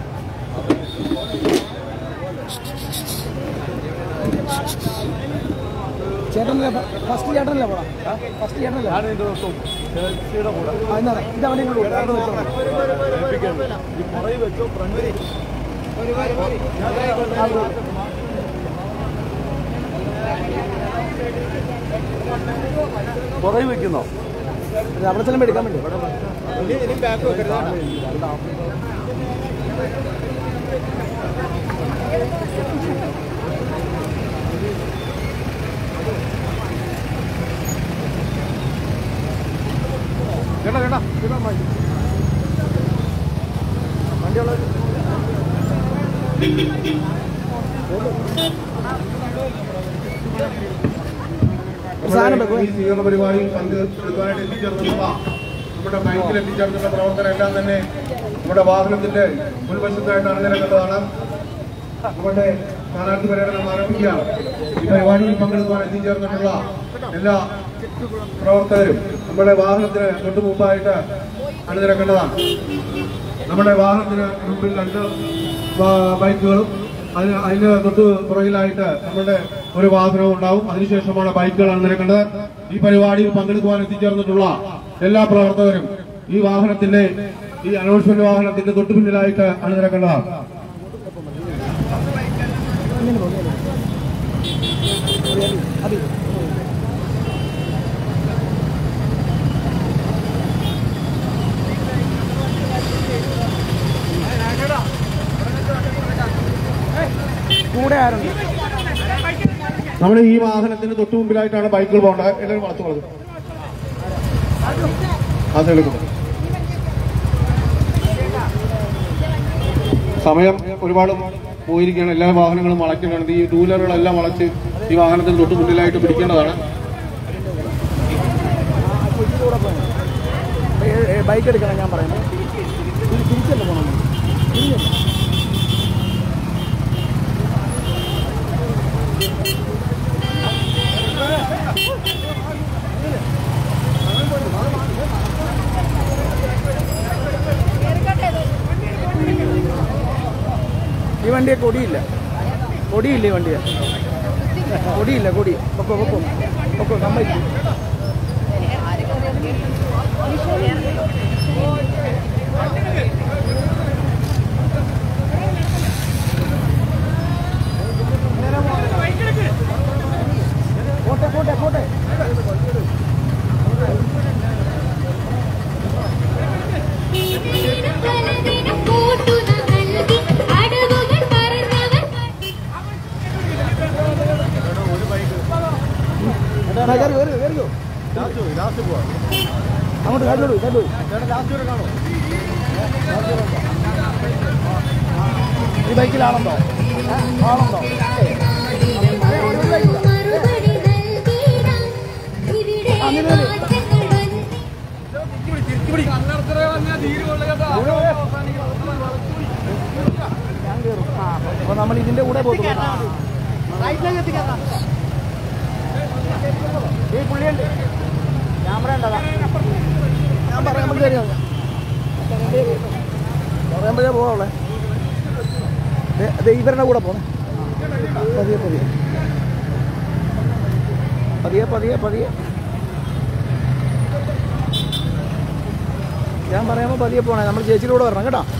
ചേട്ടനല്ലേ ഫസ്റ്റ് ചേട്ടനല്ലേ പോടാ ഫസ്റ്റ് ചേട്ടനല്ലേ ഞാൻ ഇതിൻ്റെ ദിവസവും ചേച്ചിയുടെ കൂടെ ആ, എന്നാ ഇത് അവിടെ ഇങ്ങോട്ട് കൊടുക്ക്, അവിടെ വെച്ചോ. ഏൽപ്പിക്കുന്നത് ഈ പുറകിൽ വെച്ചോ ഫ്രണ്ടിൽ പുറകിൽ വെക്കുന്നോ ഇത് അവിടെ ചെല്ലുമ്പോൾ എടുക്കാൻ വേണ്ടി ഇനി ബാക്ക് വെക്കരുത് കേട്ടോ കേട്ടോ കേട്ടോ മതി സാധനം വെക്കുവേ. ഈ സ്വീകരണ പരിപാടിയിൽ പങ്കെടുക്കാനായിട്ട് എത്തിച്ചേർന്നിട്ടുള്ള നമ്മുടെ ബാങ്കിൽ എത്തിച്ചേർന്നിട്ടുള്ള പ്രവർത്തകരെല്ലാം തന്നെ നമ്മുടെ വാഹനത്തിന്റെ മുൻവശത്തായിട്ട് അണിനിരക്കുന്നതാണ് നമ്മുടെ സ്ഥാനാർത്ഥി പര്യടനം ആരംഭിക്കുകയാണ് ഈ പരിപാടിയിൽ പങ്കെടുക്കുവാൻ എത്തിച്ചേർന്നിട്ടുള്ള എല്ലാ പ്രവർത്തകരും നമ്മുടെ വാഹനത്തിന് തൊട്ടു മുമ്പായിട്ട് അണിനിരക്കേണ്ടതാണ് നമ്മുടെ വാഹനത്തിന് മുമ്പിൽ രണ്ട് ബ- ബൈക്കുകളും അതിന് അതിന് തൊട്ട് പുറകിലായിട്ട് നമ്മുടെ ഒരു വാഹനവും ഉണ്ടാവും അതിനുശേഷമാണ് ബൈക്കുകൾ അണിനിരക്കേണ്ടത് ഈ പരിപാടിയിൽ പങ്കെടുക്കുവാൻ എത്തിച്ചേർന്നിട്ടുള്ള എല്ലാ പ്രവർത്തകരും ഈ വാഹനത്തിന്റെ ഈ അനൗൺസ്മെന്റ് വാഹനത്തിന്റെ തൊട്ടു പിന്നിലായിട്ട് അണിനിരക്കേണ്ടതാണ് കൂടെ ആരുണ്ട് നമ്മുടെ ഈ വാഹനത്തിന് തൊട്ടു മുമ്പിലായിട്ടാണ് ബൈക്കുകൾ പോകേണ്ടത് എല്ലാവരും വളർത്തുള്ളത് അതെടുക്കും സമയം ഒരുപാട് പോയിരിക്കുകയാണ് എല്ലാ വാഹനങ്ങളും വളയ്ക്കേണ്ടതാണ് ഈ ടൂ വീലറുകളെല്ലാം വളച്ച് ഈ വാഹനത്തിന് തൊട്ട് മുന്നിലായിട്ട് പിടിക്കേണ്ടതാണ് ബൈക്ക് എടുക്കണം ഞാൻ പറയുന്നത് തിരി- തിരിച്ചല്ല പോണം തിരിഞ്ഞല്ല ഈ വണ്ടിയെ കൊടിയില്ല കൊടിയില്ല ഈ വണ്ടിയെ കൊടിയില്ല കൊടി പൊക്കോ പൊക്കോ പൊക്കോ സമ്മതിച്ചു പോട്ടെ പോട്ടെ പോട്ടെ പലതിനും കൂട്ടുന നൽകി അടവുകൾ പറഞ്ഞവർ എടാ, കയറി കയറി കയറിയോ അങ്ങോട്ട് കയറി കയറി ഈ ബൈക്കിലാണുണ്ടോ ഏ? ആളുണ്ടോ മറുപടി നൽകിടാം ഇവിടെ മാറ്റങ്ങൾ വന്നു ഞാൻ കയറും ആ അപ്പൊ നമ്മൾ ഇതിന്റെ കൂടെ പോകും ഈ പുള്ളിയുണ്ട് ക്യാമറ ഉണ്ടതാ ഞാൻ പറയുമ്പോൾ കയറി നോക്കാം പറയുമ്പോഴേ പോകാവുള്ളേ അതെ ഇവരുടെ കൂടെ പോണേ പതിയെ പതിയെ പതിയെ പതിയെ പതിയെ ഞാൻ പറയുമ്പോൾ പതിയെ പോണേ നമ്മൾ ചേച്ചിയുടെ കൂടെ വരണം കേട്ടോ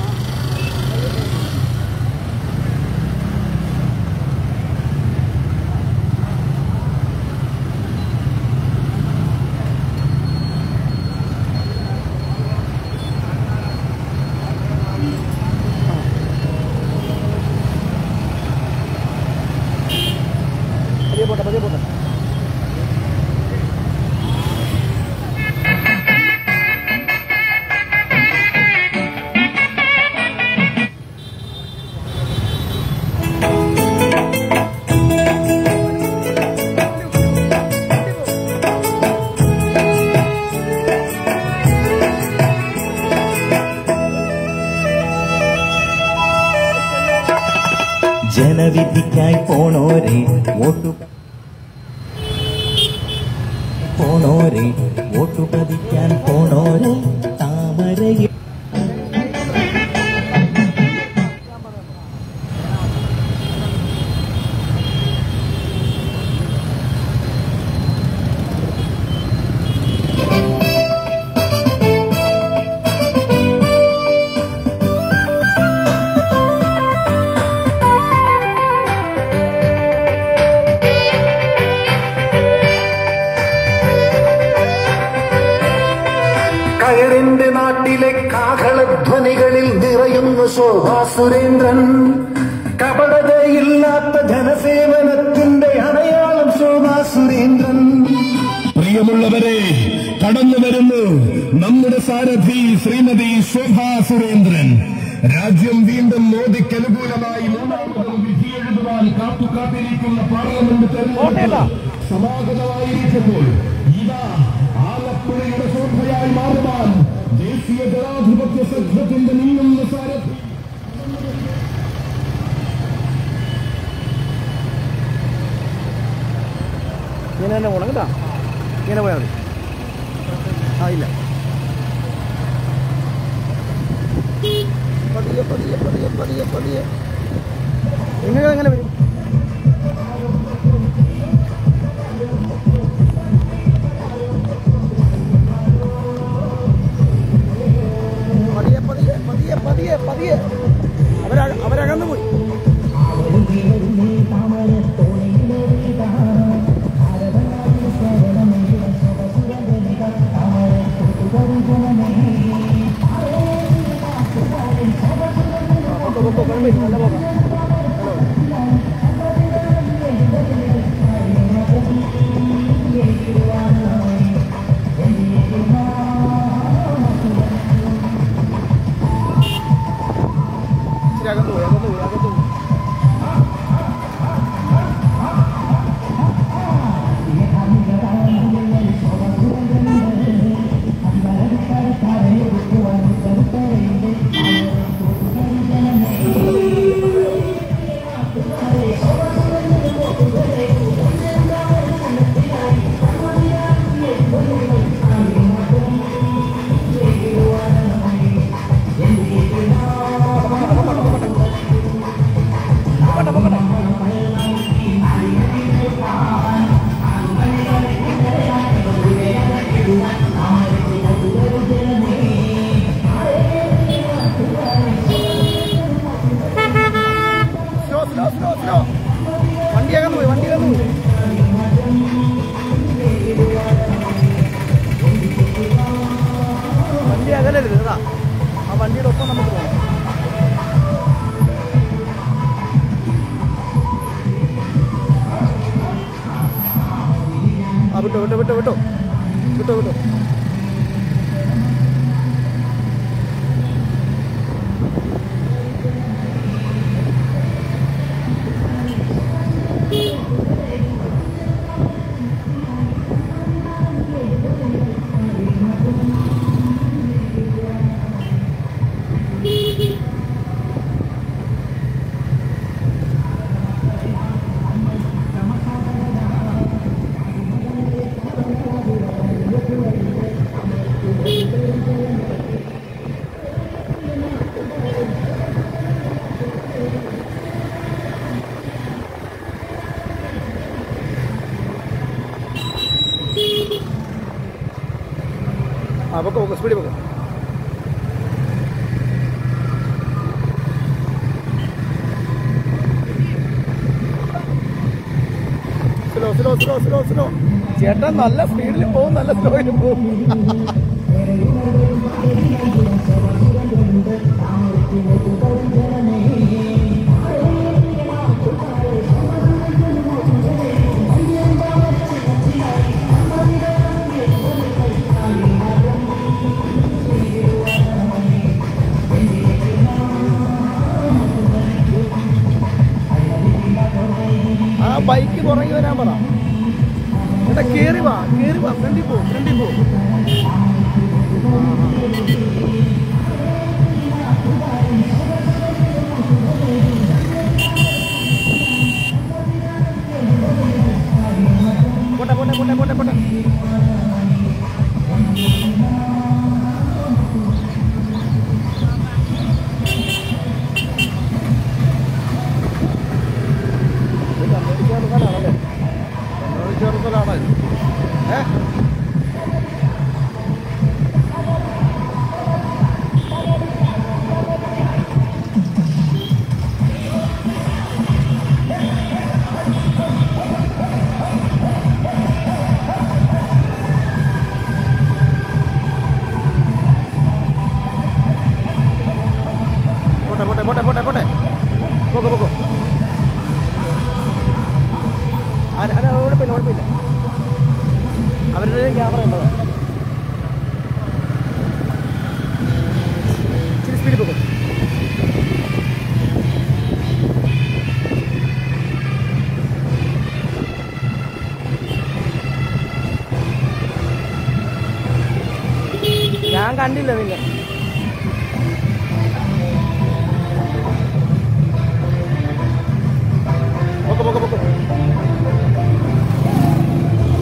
പതിയെ പോട്ടെ പതിയെ പോട്ടെ ജനവിധിക്കായി പോണോരെ വോട്ടു പോണോരെ വോട്ടു പതിക്കാൻ പോണോരെ താമരയിൽ കയറിന്റെ നാട്ടിലെ കാഹളധ്വനികളിൽ നിറയുന്നു ശോഭാ സുരേന്ദ്രൻ കപടതയില്ലാത്ത ജനസേവനത്തിന്റെ അടയാളം ശോഭാ സുരേന്ദ്രൻ പ്രിയമുള്ളവരെ കടന്നു വരുന്നു നമ്മുടെ സാരഥി ശ്രീമതി ശോഭാ സുരേന്ദ്രൻ രാജ്യം വീണ്ടും മോദിക്ക് അനുകൂലമായി മൂന്നാമതും വിധിയെഴുതുവാൻ കാത്തു കാത്തിരിക്കുന്ന പാർലമെന്റ് തെരഞ്ഞെടുപ്പ് സമാഗതമായിരിക്കുമ്പോൾ ഇതാ ആലപ്പുഴയുടെ ശോഭയായി മാറുവാൻ ദേശീയ ജനാധിപത്യ സംഘത്തിന്റെ നീങ്ങുന്ന സാരഥി ഇങ്ങനെ തന്നെ പോകണം കേട്ടോ ഇങ്ങനെ പോയാൽ മതി ആ ഇല്ല പതിയെ പതിയെ പതിയെ പതിയെ പതിയെ എങ്ങനെ എങ്ങനെ വരും പതിയെ പതിയെ പതിയെ പതിയെ പതിയെ അവര അവരകന്നു പോയി പൊക്കോ, പൊക്കോ, കുഴപ്പമില്ല, നല്ല പോകാം. ഇച്ചിരി അകത്ത് പോയി അകത്ത് പോയി അകത്ത് പോയി സ്ലോ സ്ലോ സ്ലോ സ്ലോ വണ്ടി അകന്ന് പോയി വണ്ടി അകന്ന് പോയി വണ്ടി അകലരുത് കേട്ടാ ആ വണ്ടിയുടെ ഒപ്പം നമുക്ക് പോകാം ആ വിട്ടോ വിട്ടോ വിട്ടോ വിട്ടോ വിട്ടോ വിട്ടോ ആ പൊക്കോ പൊക്കോ സ്പീഡിൽ പൊക്കോ slow slow slow slow slow ചേട്ടൻ നല്ല സ്പീഡിൽ പോകും നല്ല സ്ലോയിൽ പോകും ആ ബൈക്ക് പുറകെ വരാൻ പറ എടാ കേറി വാ കേറി വാ ഫ്രണ്ടിൽ പോ ഫ്രണ്ടിൽ പോ പോട്ടെ പോട്ടെ പോട്ടെ പോട്ടെ പോട്ടെ ഇത് അമേരിക്കാർക്കാരാണല്ലേ അമേരിക്കാർക്കാരാണോ ഇത്? ഏ പോട്ടെ പോട്ടെ പോട്ടെ പോട്ടെ പോട്ടെ പോക്കോ പോക്കോ ആര് ആര് കുഴപ്പമില്ല കുഴപ്പമില്ല അവരുടെ ക്യാമറ ഉണ്ടോ ഇച്ചിരി സ്പീഡിൽ പോകും ഞാൻ കണ്ടില്ല നിന്നെ പൊക്കോ പൊക്കോ പൊക്കോ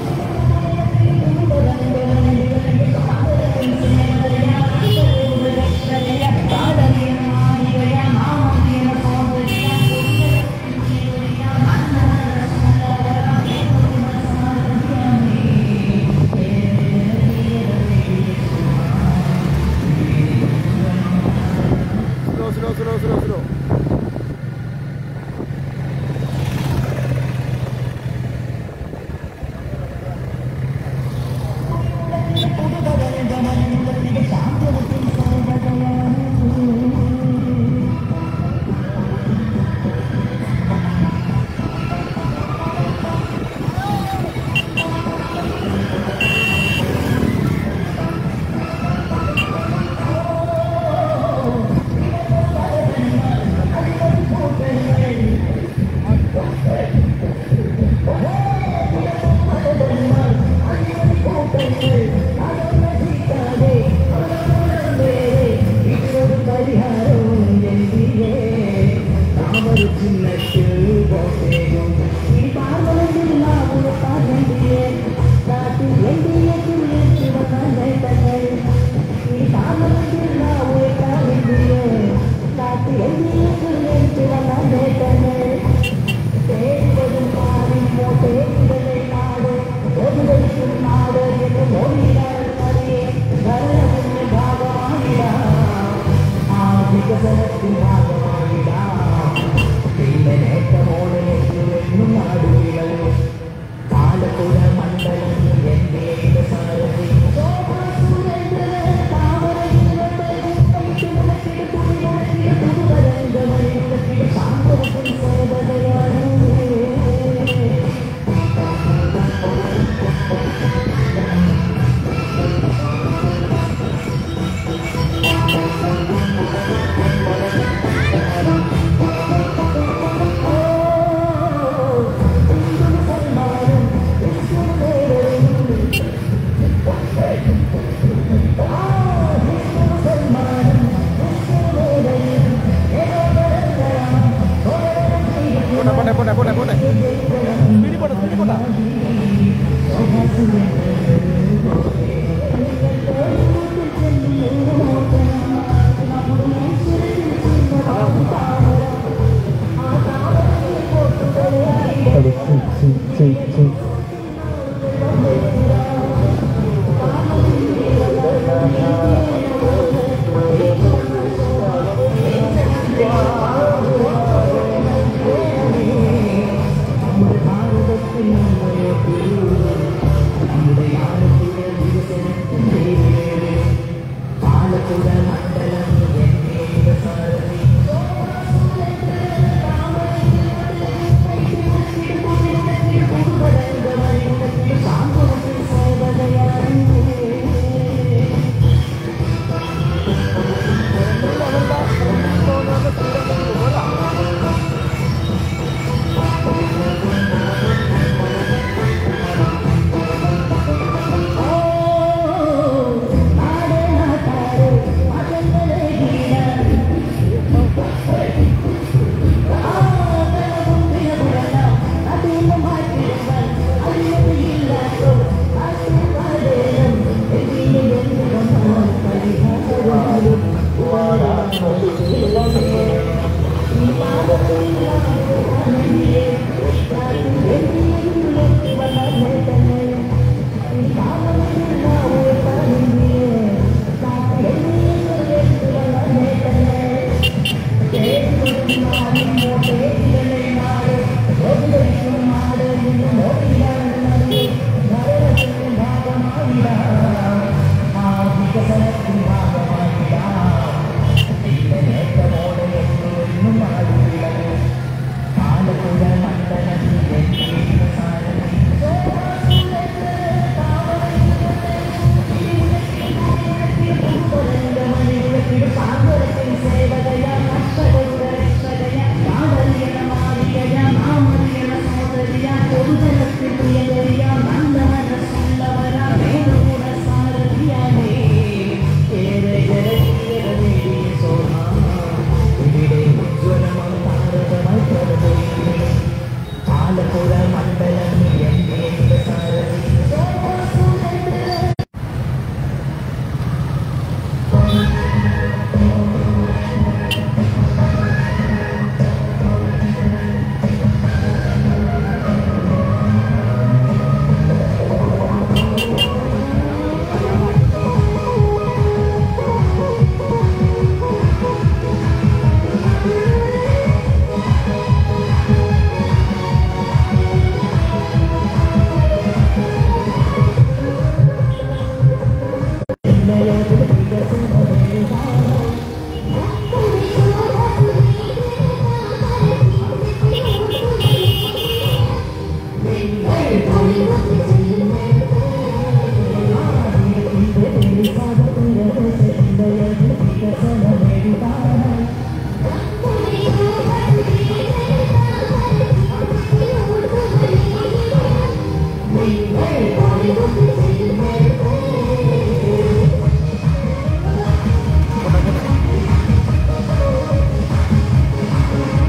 പോട്ടെ പോട്ടെ പോട്ടെ പോട്ടെ പോട്ടെ സ്പീഡിൽ പോട്ടെ സ്പീഡിൽ പോട്ടെ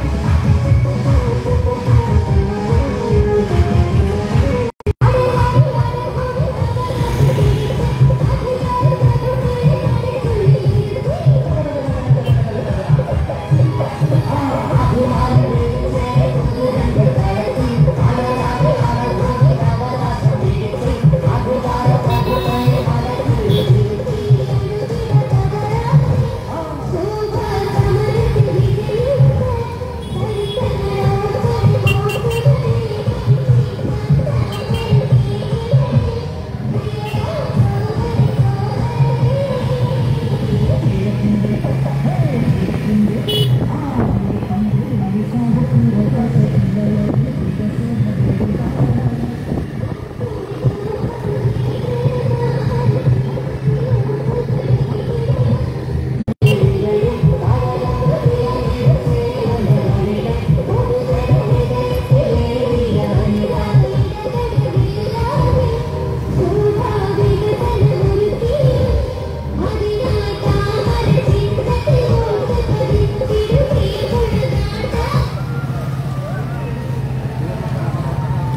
ും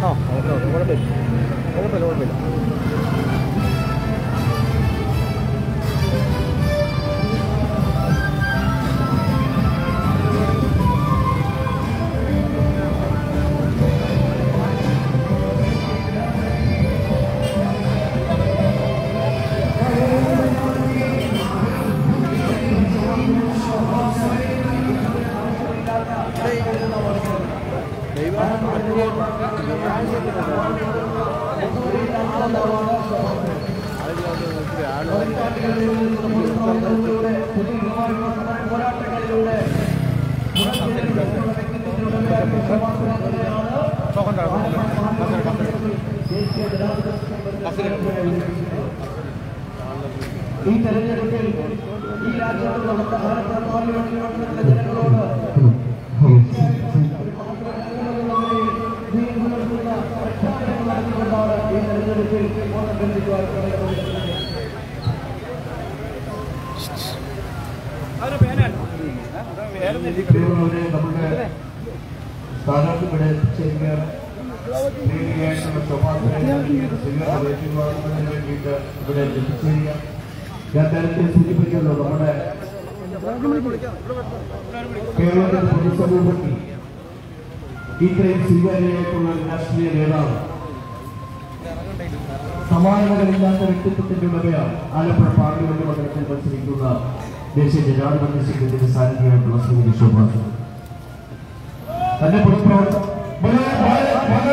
ആ ഓക്കെ ഓക്കെ കുഴപ്പമില്ല കുഴപ്പമില്ല കുഴപ്പമില്ല ഈ തെരഞ്ഞെടുപ്പിൽ ഈ രാജ്യത്ത് നടന്ന ഭാരത പാർലമെന്റ് മണ്ഡലത്തിലെ ജനങ്ങളോട് നടത്തിക്കൊണ്ടാണ് ഈ തെരഞ്ഞെടുപ്പിൽ വോട്ട് അഭ്യർത്ഥിക്കുവാൻ പറയുന്നത് പ്രിയമുള്ളവരെ നമ്മുടെ സ്ഥാനാർത്ഥി ഇവിടെ എത്തിച്ചേരുകയാണ് നേരിടെയായിട്ടുള്ള സ്വഭാവത്തിന് വേണ്ടിയിട്ട് ഇവിടെ എത്തിച്ചേരുക ഞാൻ നേരത്തെ സൂചിപ്പിച്ചല്ലോ നമ്മുടെ കേരളത്തിന്റെ പൊതുസമൂഹത്തിൽ ഇത്രയും സ്വീകാര്യമായിട്ടുള്ള ഒരു രാഷ്ട്രീയ നേതാവ് സമാനതകളില്ലാത്ത വ്യക്തിത്വത്തിന്റെ ഉടമയാണ് ആലപ്പുഴ പാർലമെന്റ് മണ്ഡലത്തിൽ മത്സരിക്കുന്ന ദേശീയ ജനാധിപത്യ സംഘത്തിന്റെ സാന്നിധ്യമായിട്ടുള്ള ശ്രീമതി ശോഭ തന്റെ പൊതുപ്രവർത്തനം